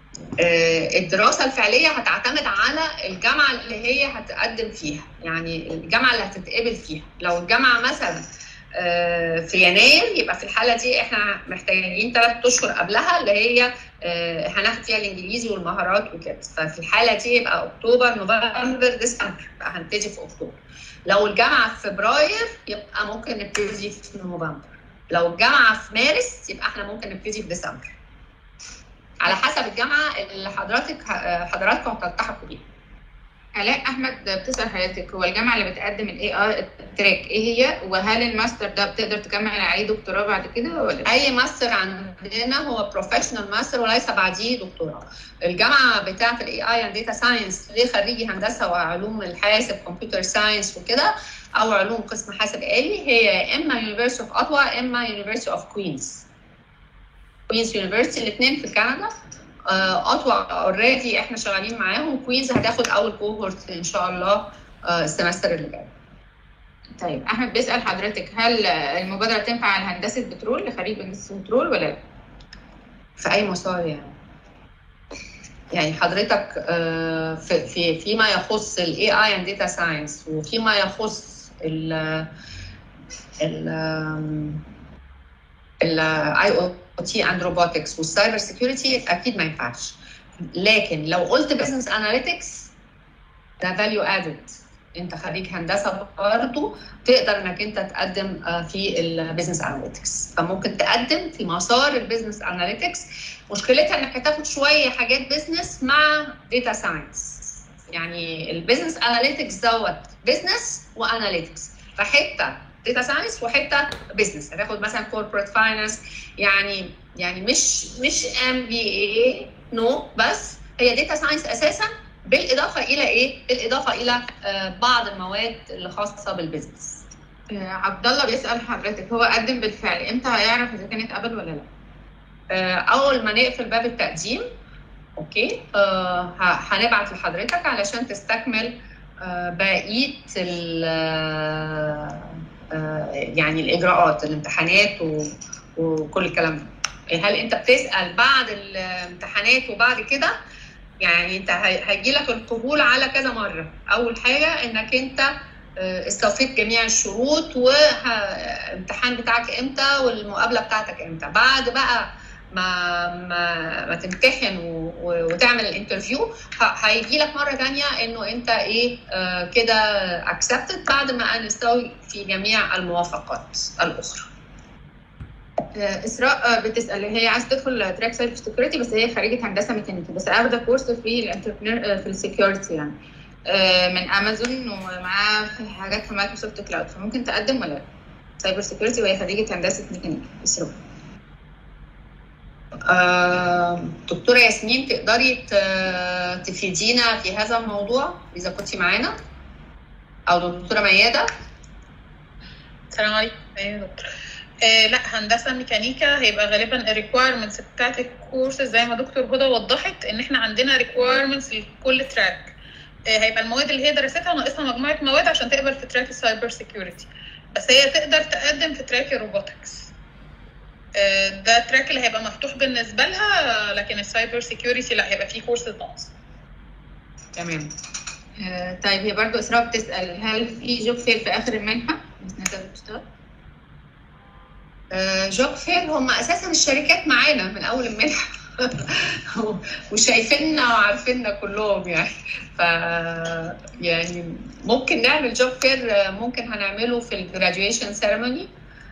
الدراسة الفعلية هتعتمد على الجامعة اللي هي هتقدم فيها يعني الجامعة اللي هتتقبل فيها لو الجامعة مثلا في يناير يبقى في الحالة دي احنا محتاجين ثلاث أشهر قبلها اللي هي هناخد فيها الإنجليزي والمهارات وكده ففي الحالة دي يبقى أكتوبر نوفمبر ديسمبر بقى هنبتدي في أكتوبر لو الجامعة في فبراير يبقى ممكن نبتدي في نوفمبر لو الجامعة في مارس يبقى احنا ممكن نبتدي في ديسمبر على حسب الجامعه اللي حضرتك حضراتكم هتلتحقوا بيها. علاء احمد بتسال حضرتك هو الجامعه اللي بتقدم الاي اي تراك ايه هي وهل الماستر ده بتقدر تكمل عليه دكتوراه بعد كده ولا اي ماستر عندنا هو بروفيشنال ماستر وليس بعديه دكتوراه الجامعه بتاعه الاي اي اند داتا ساينس لخريجي هندسه وعلوم الحاسب كمبيوتر ساينس وكده او علوم قسم حاسب آلي هي اما يونيفرسيتي اوف اتوا اما يونيفرسيتي اوف كوينز كوينز يونيفرسيتي الاثنين في كندا اتوا اوريدي احنا شغالين معاهم كوينز هتاخد اول كوهورت ان شاء الله السمستر اللي جاي طيب احمد بيسال حضرتك هل المبادره تنفع لهندسه بترول لخريج هندسه بترول ولا لا؟ في اي مسار يعني يعني حضرتك في في فيما يخص الاي اي اند داتا ساينس وفيما يخص ال ال الاي او تي اند روبوتكس والسايبر سيكيورتي اكيد ما ينفعش لكن لو قلت بزنس اناليتكس ده فاليو ادد انت خريج هندسه برضه تقدر انك انت تقدم في البيزنس اناليتكس فممكن تقدم في مسار البيزنس اناليتكس مشكلتها انك هتاخد شويه حاجات بيزنس مع داتا ساينس يعني البيزنس اناليتكس دوت بيزنس واناليتكس فحته داتا ساينس وحته بزنس هتاخد مثلا كوربريت فاينانس يعني يعني مش مش ام بي اي نو بس هي داتا ساينس اساسا بالاضافه الى ايه؟ بالاضافه الى آه، بعض المواد اللي خاصه بالبيزنس. آه، عبد الله بيسال حضرتك هو قدم بالفعل امتى هيعرف اذا كان اتقبل ولا لا؟ آه، اول ما نقفل باب التقديم اوكي آه، ه- هنبعت لحضرتك علشان تستكمل آه، بقيه ال- آه، يعني الاجراءات الامتحانات و- وكل الكلام ده هل انت بتسال بعد الامتحانات وبعد كده يعني انت هيجي لك القبول على كذا مره اول حاجه انك انت آه، استوفيت جميع الشروط والامتحان بتاعك امتى والمقابله بتاعتك امتى بعد بقى ما ما, ما تمتحن و- و- وتعمل الانترفيو هيجي لك مره تانية انه انت ايه آه، كده اكسبتد بعد ما نستوي في جميع الموافقات الاخرى آه، اسراء آه، بتسال هي عايزه تدخل تراك سايبر سكيورتي بس هي خريجه هندسه ميكانيكي بس اخده كورس في الانتربرينور في السكيورتي يعني آه، من امازون ومعاه في حاجات في مايكروسوفت كلاود فممكن تقدم ولا لا؟ سايبر سكيورتي وهي خريجه هندسه ميكانيكي اسراء آه، دكتورة ياسمين تقدري ت- تفيدينا في هذا الموضوع إذا كنت معانا أو دكتورة ميادة السلام عليكم ايوه يا دكتور آه لا هندسه ميكانيكا هيبقى غالبا الريكويرمنتس بتاعت الكورس زي ما دكتور هدى وضحت ان احنا عندنا ريكويرمنتس لكل تراك آه هيبقى المواد اللي هي درستها ناقصها مجموعه مواد عشان تقبل في تراك السايبر سيكيورتي بس هي تقدر تقدم في تراك الروبوتكس آه ده التراك اللي هيبقى مفتوح بالنسبه لها آه، لكن السايبر سيكيورتي لا هيبقى فيه كورس ناقص تمام آه، طيب هي برضو اسراء بتسال هل في جوب فير في اخر المنحه؟ بس نقدر تشتغل؟ آه، جوب فير هم أساسا الشركات معانا من أول المنحة وشايفيننا وعارفيننا كلهم يعني ف يعني ممكن نعمل جوب فير آه، ممكن هنعمله في الجراديويشن سيرموني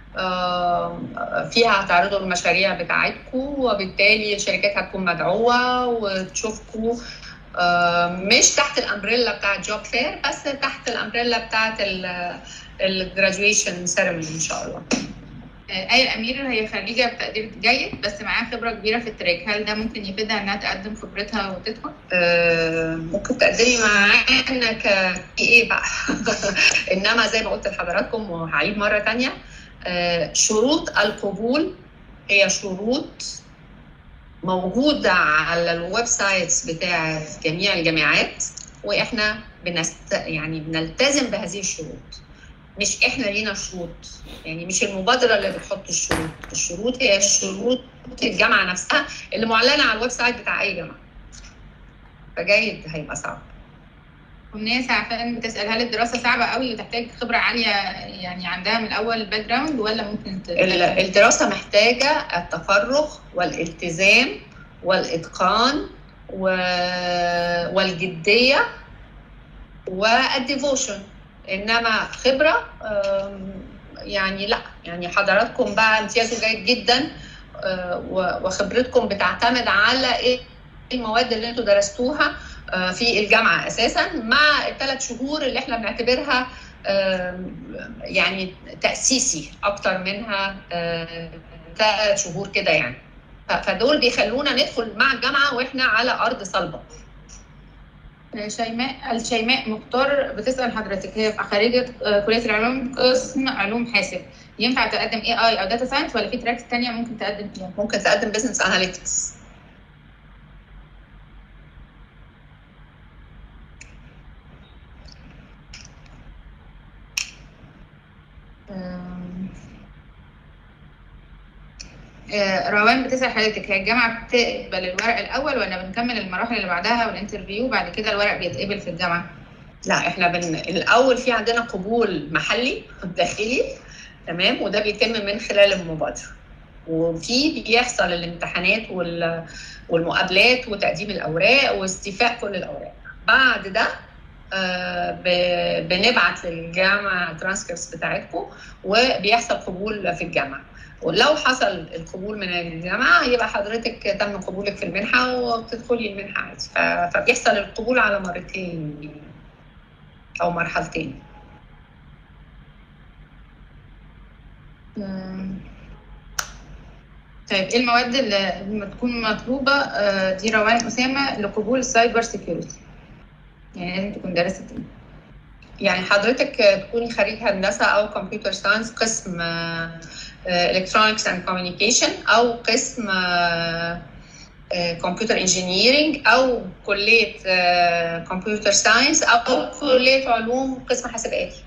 فيها هتعرضوا المشاريع بتاعتكم وبالتالي الشركات هتكون مدعوة وتشوفكم آه، مش تحت الامبريلا بتاعت جوب فير بس تحت الامبريلا بتاعت الجراديويشن سيرموني ان شاء الله آه، آية الأمير هي خريجة بتقدير جيد بس معاها خبرة كبيرة في التراك هل ده ممكن يفيدها إنها تقدم خبرتها وتدخل؟ آه، ممكن تقدمي معانا ك ايه بقى انما زي ما قلت لحضراتكم وهعيد مره تانية آه، شروط القبول هي شروط موجوده على الويب سايتس بتاع جميع الجامعات واحنا بنست يعني بنلتزم بهذه الشروط مش احنا لينا شروط يعني مش المبادره اللي بتحط الشروط الشروط هي شروط الجامعه نفسها اللي معلنه على الويب سايت بتاع اي جامعه فجيد هيبقى صعب أمنية سعفان بتسأل هل الدراسة صعبة قوي وتحتاج خبرة عالية يعني عندها من الأول الباك جراوند ولا ممكن ت... ال- الدراسة محتاجة التفرغ والالتزام والإتقان و- والجدية والديفوشن إنما خبرة أم، يعني لا يعني حضراتكم بقى امتيازوا جيد جدا أه، و- وخبرتكم بتعتمد على ايه المواد اللي انتوا درستوها أه، في الجامعة أساسا مع الثلاث شهور اللي احنا بنعتبرها أم، يعني تأسيسي أكتر منها ثلاث شهور كده يعني ف- فدول بيخلونا ندخل مع الجامعة وإحنا على أرض صلبة شيماء الشيماء مختار بتسأل حضرتك هي خريجة آه، كلية العلوم قسم علوم حاسب ينفع تقدم اي اي او داتا ساينس ولا في تراكس تانية ممكن تقدم فيها؟ ممكن تقدم بزنس أناليتكس آم، آه، روان بتسأل حضرتك هي الجامعة بتقبل الورق الأول ولا بنكمل المراحل اللي بعدها والانترفيو وبعد كده الورق بيتقبل في الجامعة؟ لا احنا بن... الاول في عندنا قبول محلي داخلي تمام وده بيتم من خلال المبادره وفي بيحصل الامتحانات وال... والمقابلات وتقديم الاوراق واستيفاء كل الاوراق بعد ده آه، ب- بنبعت للجامعه ترانسكريبتس بتاعتكم وبيحصل قبول في الجامعه ولو حصل القبول من الجامعه يبقى حضرتك تم قبولك في المنحه وبتدخلي المنحه عادي ف- فبيحصل القبول على مرتين او مرحلتين آم، طيب ايه المواد اللي لما تكون مطلوبة آه، دي روان أسامة لقبول السايبر سيكيورتي؟ يعني لازم تكون درست يعني حضرتك تكوني خريج هندسه او كمبيوتر ساينس قسم الكترونكس اند كوميونيكيشن او قسم كمبيوتر انجينيرنج او كليه كمبيوتر ساينس او كليه علوم قسم حاسباتي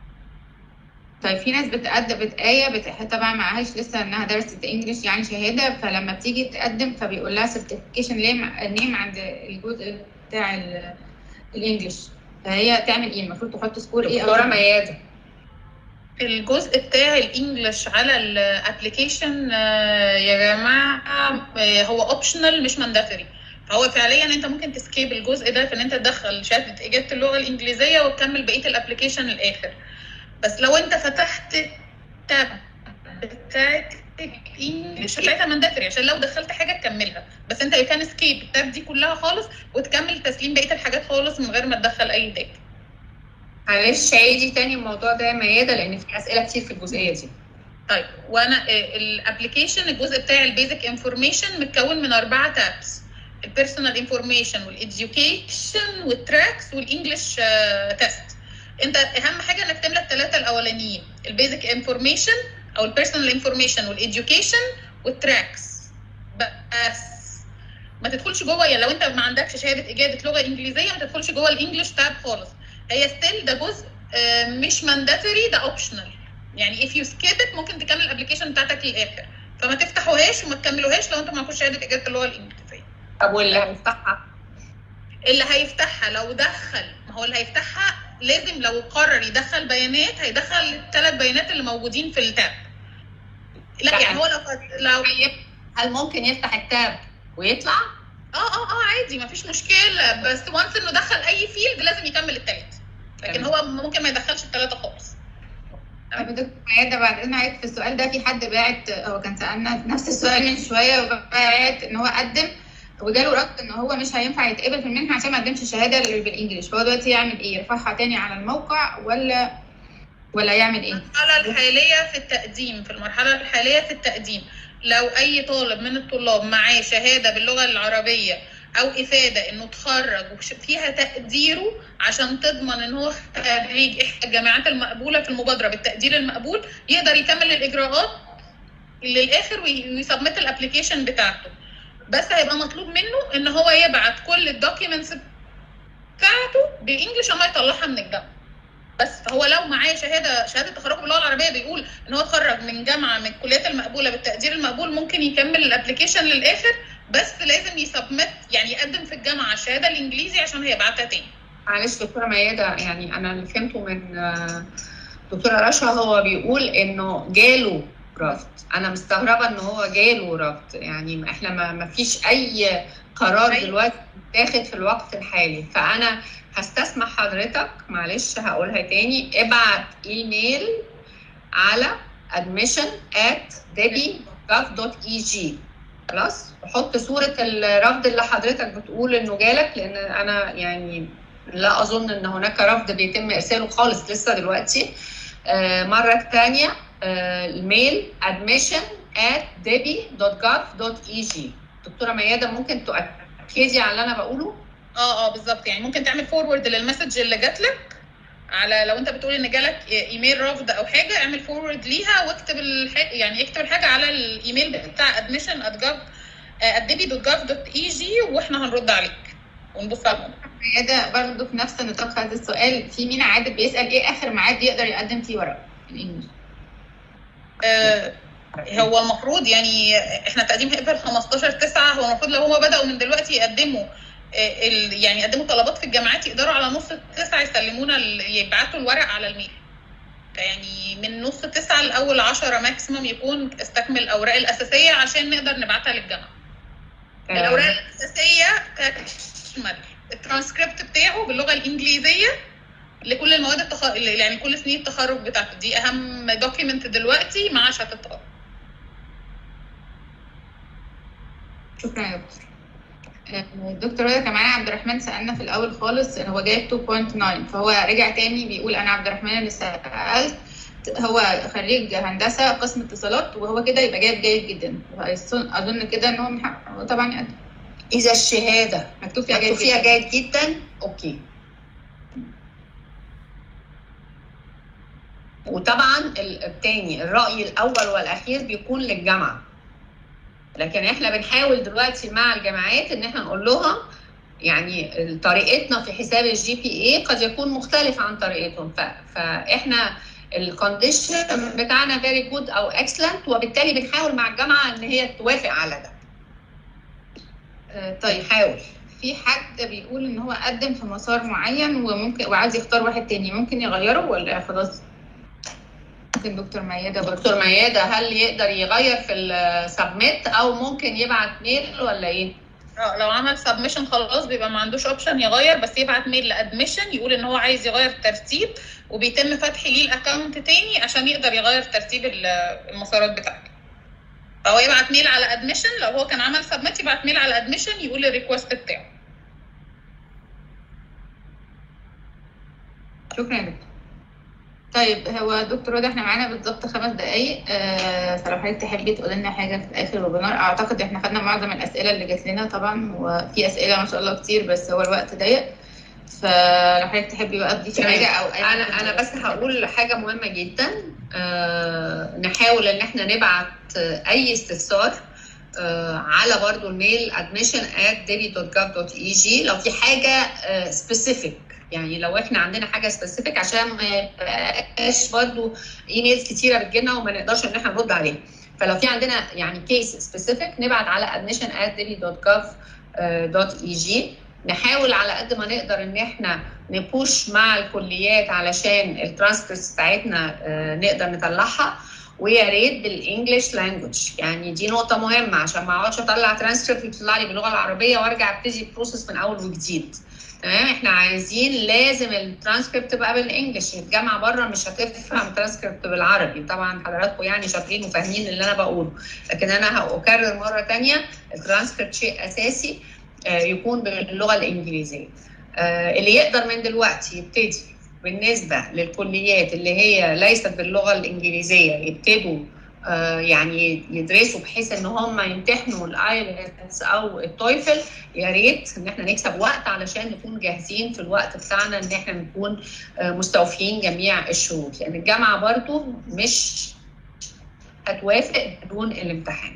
طيب في ناس بتقدم بتآية بت... طبعا معهاش لسه انها درست انجلش يعني شهاده فلما بتيجي تقدم فبيقول لها سيرتيفيكيشن نيم عند الجزء بتاع ال- الانجليش فهي تعمل ايه المفروض تحط سكور ايه دكتوره مياده الجزء بتاع الانجليش على الابلكيشن يا جماعه آه، هو اوبشنال مش مانداتوري فهو فعليا انت ممكن تسكيب الجزء ده في ان انت تدخل شهاده اجابه اللغه الانجليزيه وتكمل بقيه الابلكيشن الاخر بس لو انت فتحت تاب بتاعت الانجليش هتلاقيها مانداتوري عشان لو دخلت حاجه تكملها بس انت يو كان سكيب التاب دي كلها خالص وتكمل تسليم بقيه الحاجات خالص من غير ما تدخل اي داتا معلش عيدي تاني الموضوع ده يا مياده لان في اسئله كتير في الجزئيه دي طيب وانا الابلكيشن الجزء بتاع البيزك انفورميشن متكون من اربعه تابس البيرسونال انفورميشن والاديوكيشن والتراكس والانجلش تيست انت اهم حاجه انك تملى الثلاثه الاولانيين البيزك انفورميشن او البيرسونال انفورميشن والاديوكيشن والتراكس بس ما تدخلش جوه يعني لو انت ما عندكش شهاده اجاده لغه انجليزيه ما تدخلش جوه الانجليش تاب خالص هي ستيل ده جزء آه، مش مانداتوري ده اوبشنال يعني if you skip it ممكن تكمل الابلكيشن بتاعتك للاخر فما تفتحوهاش وما تكملوهاش لو انتوا معكوش شهاده اجاده اللغه الانجليزيه طب واللي هيفتحها اللي هيفتحها لو دخل ما هو اللي هيفتحها لازم لو قرر يدخل بيانات هيدخل الثلاث بيانات اللي موجودين في التاب لا لا. يعني هو لو لو هل ممكن يفتح التاب ويطلع؟ اه اه اه عادي ما فيش مشكله بس وانس انه دخل اي فيلد لازم يكمل الثلاثه لكن تمام. هو ممكن ما يدخلش الثلاثه خالص طيب يا دكتور ميادة بعد اذن حضرتك في السؤال ده في حد باعت هو كان سالنا نفس السؤال من شويه وباعت ان هو قدم وجاله رد ان هو مش هينفع يتقبل في المنحه عشان ما قدمش شهاده اللي بالانجلش فهو دلوقتي يعمل ايه؟ يرفعها تاني على الموقع ولا ولا يعمل ايه؟ المرحله الحاليه في التقديم في المرحله الحاليه في التقديم لو اي طالب من الطلاب معاه شهاده باللغه العربيه او افاده انه اتخرج وفيها تقديره عشان تضمن ان هو خريج احدى الجامعات المقبوله في المبادره بالتقدير المقبول يقدر يكمل الاجراءات للاخر ويسبمت الابلكيشن بتاعته بس هيبقى مطلوب منه ان هو يبعت كل الدوكيومنتس بتاعته بالانجلش اما يطلعها من الجامعه بس فهو لو معاه شهاده شهاده تخرجه باللغه العربيه بيقول ان هو اتخرج من جامعه من الكليات المقبوله بالتقدير المقبول ممكن يكمل الابلكيشن للاخر بس لازم يسبمت يعني يقدم في الجامعه الشهاده الانجليزي عشان هيبعتها تاني معلش دكتوره مياده يعني انا اللي فهمته من آه، دكتوره رشا هو بيقول انه جاله رفض انا مستغربه ان هو جاله رفض يعني احنا ما ما فيش اي قرار أيوة. دلوقتي تاخد في الوقت الحالي فانا هستسمح حضرتك معلش هقولها تاني ابعت ايميل على admission at debbie.gov.eg خلاص وحط صورة الرفض اللي حضرتك بتقول انه جالك لان انا يعني لا اظن ان هناك رفض بيتم ارساله خالص لسه دلوقتي آه مرة تانية آه الميل admission at debbie.gov.eg دكتورة ميادة ممكن تؤكدي على اللي انا بقوله؟ اه اه بالظبط يعني ممكن تعمل فورورد للمسج اللي جات لك على لو انت بتقول ان جالك ايميل رفض او حاجه اعمل فورورد ليها واكتب الحاجه يعني اكتب الحاجه على الايميل بتاع admission at gov @debbie.gov.eg واحنا هنرد عليك ونبص على الموضوع ميادة برضه في نفس نطاق هذا السؤال في مينا عادل بيسال ايه اخر ميعاد يقدر يقدم فيه ورق الانجلش؟ آه، هو المفروض يعني احنا تقديم هيقفل 15 9 هو المفروض لو هما بداوا من دلوقتي يقدموا آه، ال- يعني يقدموا طلبات في الجامعات يقدروا على نص تسعة يسلمونا ال- يبعتوا الورق على الميل يعني من نص تسعة لأول عشرة ماكسيموم يكون استكمل الأوراق الأساسية عشان نقدر نبعتها للجامعة الأوراق الأساسية تشمل الترانسكريبت بتاعه باللغة الإنجليزية لكل المواد التخ... يعني كل سنين التخرج بتاعته دي أهم دوكيمنت دلوقتي مع شهادة التخرج شكرا يا دكتور آه، الدكتور رضا كان معانا عبد الرحمن سالنا في الاول خالص هو جايب 2.9 فهو رجع تاني بيقول انا عبد الرحمن اللي سالت هو خريج هندسه قسم اتصالات وهو كده يبقى جايب جيد جدا وأظن- اظن كده ان هو محقق هو طبعا يقدم اذا الشهادة مكتوب فيها جيد مكتوب فيها جدا جيد جدا اوكي وطبعا الثاني الراي الاول والاخير بيكون للجامعه لكن احنا بنحاول دلوقتي مع الجامعات ان احنا نقول لهم يعني طريقتنا في حساب الجي بي اي قد يكون مختلف عن طريقتهم فاحنا الكونديشن بتاعنا فيري جود او اكسلنت وبالتالي بنحاول مع الجامعه ان هي توافق على ده طيب حاول في حد بيقول ان هو قدم في مسار معين وممكن وعايز يختار واحد تاني ممكن يغيره ولا خلاص ممكن دكتور ميادة برضه دكتور ميادة هل يقدر يغير في السبميت او ممكن يبعت ميل ولا ايه؟ اه لو عمل سبمشن خلاص بيبقى ما عندوش اوبشن يغير بس يبعت ميل لادميشن يقول ان هو عايز يغير ترتيب وبيتم فتح ليه الاكونت تاني عشان يقدر يغير ترتيب المسارات بتاعته فهو يبعت ميل على ادميشن لو هو كان عمل سبميت يبعت ميل على ادميشن يقول الريكوست بتاعه شكرا يا دكتور طيب هو دكتور هدى احنا معانا بالظبط خمس دقايق آه فلو حضرتك تحبي تقول لنا حاجه في اخر الويبينار اعتقد احنا خدنا معظم الاسئله اللي جات لنا طبعا وفي اسئله ما شاء الله كتير بس هو الوقت ضيق فلو حضرتك تحبي بقى تضيفي حاجه او اي انا انا بس هقول حاجه مهمه جدا آه نحاول ان احنا نبعت اي استفسار آه على برضو الميل admission at debi.gov.eg لو في حاجه سبيسيفيك يعني لو احنا عندنا حاجه سبيسيفيك عشان ما يبقاش برضو ايميلز كتيره بتجيلنا وما نقدرش ان احنا نرد عليها فلو في عندنا يعني كيس سبيسيفيك نبعت على admission at debi.gov.eg نحاول على قد ما نقدر ان احنا نبوش مع الكليات علشان الترانسكريبتس بتاعتنا نقدر نطلعها ويا ريت بالانجلش لانجوج يعني دي نقطه مهمه عشان ما اقعدش اطلع ترانسكريبت يطلع لي باللغه العربيه وارجع ابتدي البروسيس من اول وجديد تمام احنا عايزين لازم الترانسكريبت تبقى بالانجلش الجامعه بره مش هتفهم الترانسكريبت بالعربي طبعا حضراتكم يعني شاطرين وفاهمين اللي انا بقوله لكن انا هكرر مره ثانيه الترانسكريبت شيء اساسي يكون باللغه الانجليزيه اللي يقدر من دلوقتي يبتدي بالنسبه للكليات اللي هي ليست باللغه الانجليزيه يبتدوا يعني يدرسوا بحيث ان هم يمتحنوا الايلتس او التويفل يا ريت ان احنا نكسب وقت علشان نكون جاهزين في الوقت بتاعنا ان احنا نكون مستوفيين جميع الشروط لان يعني الجامعه برضو مش هتوافق بدون الامتحان.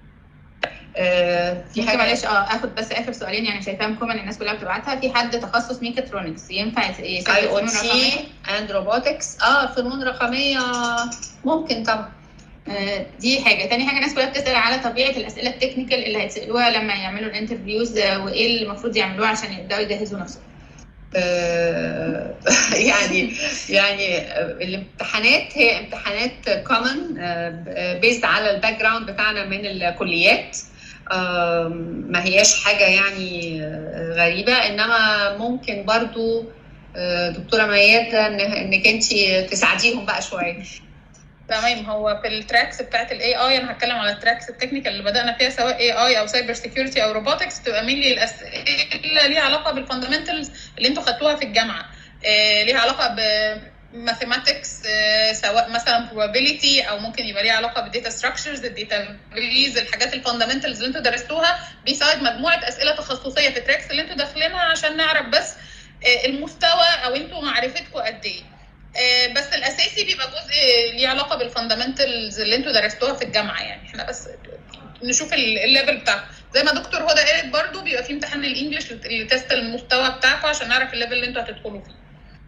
آه في حاجه معلش اه اخد بس اخر سؤالين يعني شايفاهم كومن الناس كلها بتبعتها في حد تخصص ميكاترونكس ينفع اي او تي اند روبوتكس اه فنون رقميه ممكن طبعا آه دي حاجه تاني حاجه الناس كلها بتسال على طبيعه الاسئله التكنيكال اللي هيتسالوها لما يعملوا الانترفيوز وايه اللي المفروض يعملوه عشان يبداوا يجهزوا نفسهم آه يعني يعني الامتحانات هي امتحانات كومن بيزد على الباك جراوند بتاعنا من الكليات ما هياش حاجة يعني غريبة إنما ممكن برضو دكتورة ميادة إنك أنت تساعديهم بقى شوية تمام هو في التراكس بتاعت الاي اي انا هتكلم على التراكس التكنيكال اللي بدانا فيها سواء اي اي او سايبر سيكيورتي او روبوتكس تبقى مين الاسئله ليها علاقه بالفاندمنتالز اللي انتوا خدتوها في الجامعه آه ليها علاقه ب ماثيماتكس سواء مثلا probability او ممكن يبقى ليها علاقه بالداتا ستراكشرز الداتا بيز الحاجات الفاندمنتالز اللي انتوا درستوها بيساعد مجموعه اسئله تخصصيه في التراكس اللي انتوا داخلينها عشان نعرف بس المستوى او انتوا معرفتكم قد ايه بس الاساسي بيبقى جزء ليه علاقه بالفاندمنتالز اللي انتوا درستوها في الجامعه يعني احنا بس نشوف الليفل بتاعكم زي ما دكتور هدى قالت برضو بيبقى في امتحان الانجليش لتست المستوى بتاعكم عشان نعرف الليفل اللي انتوا هتدخلوا فيه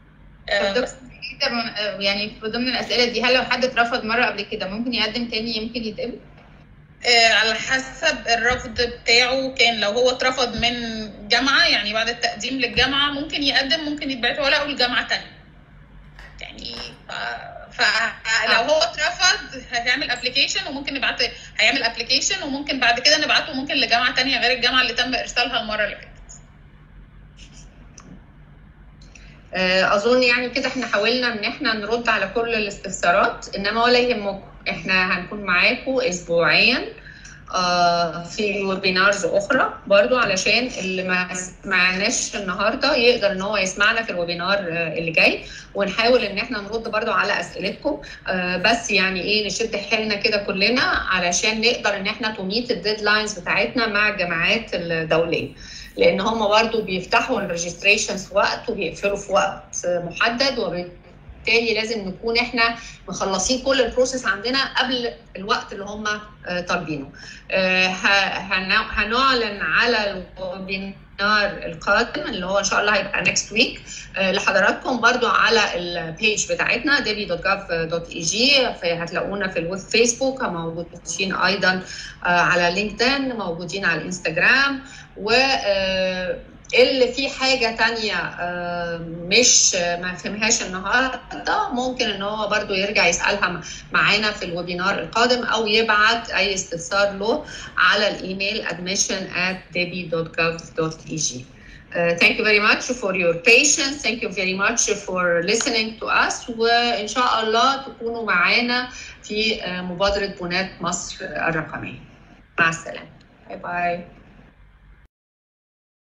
يعني في ضمن الاسئله دي هل لو حد اترفض مره قبل كده ممكن يقدم تاني يمكن يتقبل؟ آه على حسب الرفض بتاعه كان لو هو اترفض من جامعه يعني بعد التقديم للجامعه ممكن يقدم ممكن يتبعت ورقه لجامعه تانية يعني فلو هو اترفض هيعمل ابلكيشن وممكن نبعت هيعمل ابلكيشن وممكن بعد كده نبعته ممكن لجامعه تانية غير الجامعه اللي تم ارسالها المره اللي فاتت اظن يعني كده احنا حاولنا ان احنا نرد على كل الاستفسارات انما ولا يهمكم احنا هنكون معاكم اسبوعيا في ويبينارز اخرى برضو علشان اللي ما سمعناش النهارده يقدر ان هو يسمعنا في الويبينار اللي جاي ونحاول ان احنا نرد برضو على اسئلتكم بس يعني ايه نشد حيلنا كده كلنا علشان نقدر ان احنا تميت الديدلاينز بتاعتنا مع الجامعات الدوليه لان هم برضو بيفتحوا الريجستريشنز في وقت وبيقفلوا في وقت محدد وبالتالي فبالتالي لازم نكون احنا مخلصين كل البروسيس عندنا قبل الوقت اللي هم طالبينه هنعلن على الويبينار القادم اللي هو ان شاء الله هيبقى نكست ويك لحضراتكم برضو على البيج بتاعتنا debbie.gov.eg هتلاقونا في الويب فيسبوك موجودين ايضا على لينكدين موجودين على الانستجرام و اللي في حاجة تانية مش ما فهمهاش النهاردة ممكن ان هو برضو يرجع يسألها معانا في الويبينار القادم او يبعت اي استفسار له على الايميل admission at debbie.gov.eg Uh, thank you very much for your patience. Thank you very much for listening to us. وإن شاء الله تكونوا معانا في مبادرة بنات مصر الرقمية. مع السلامة. باي باي.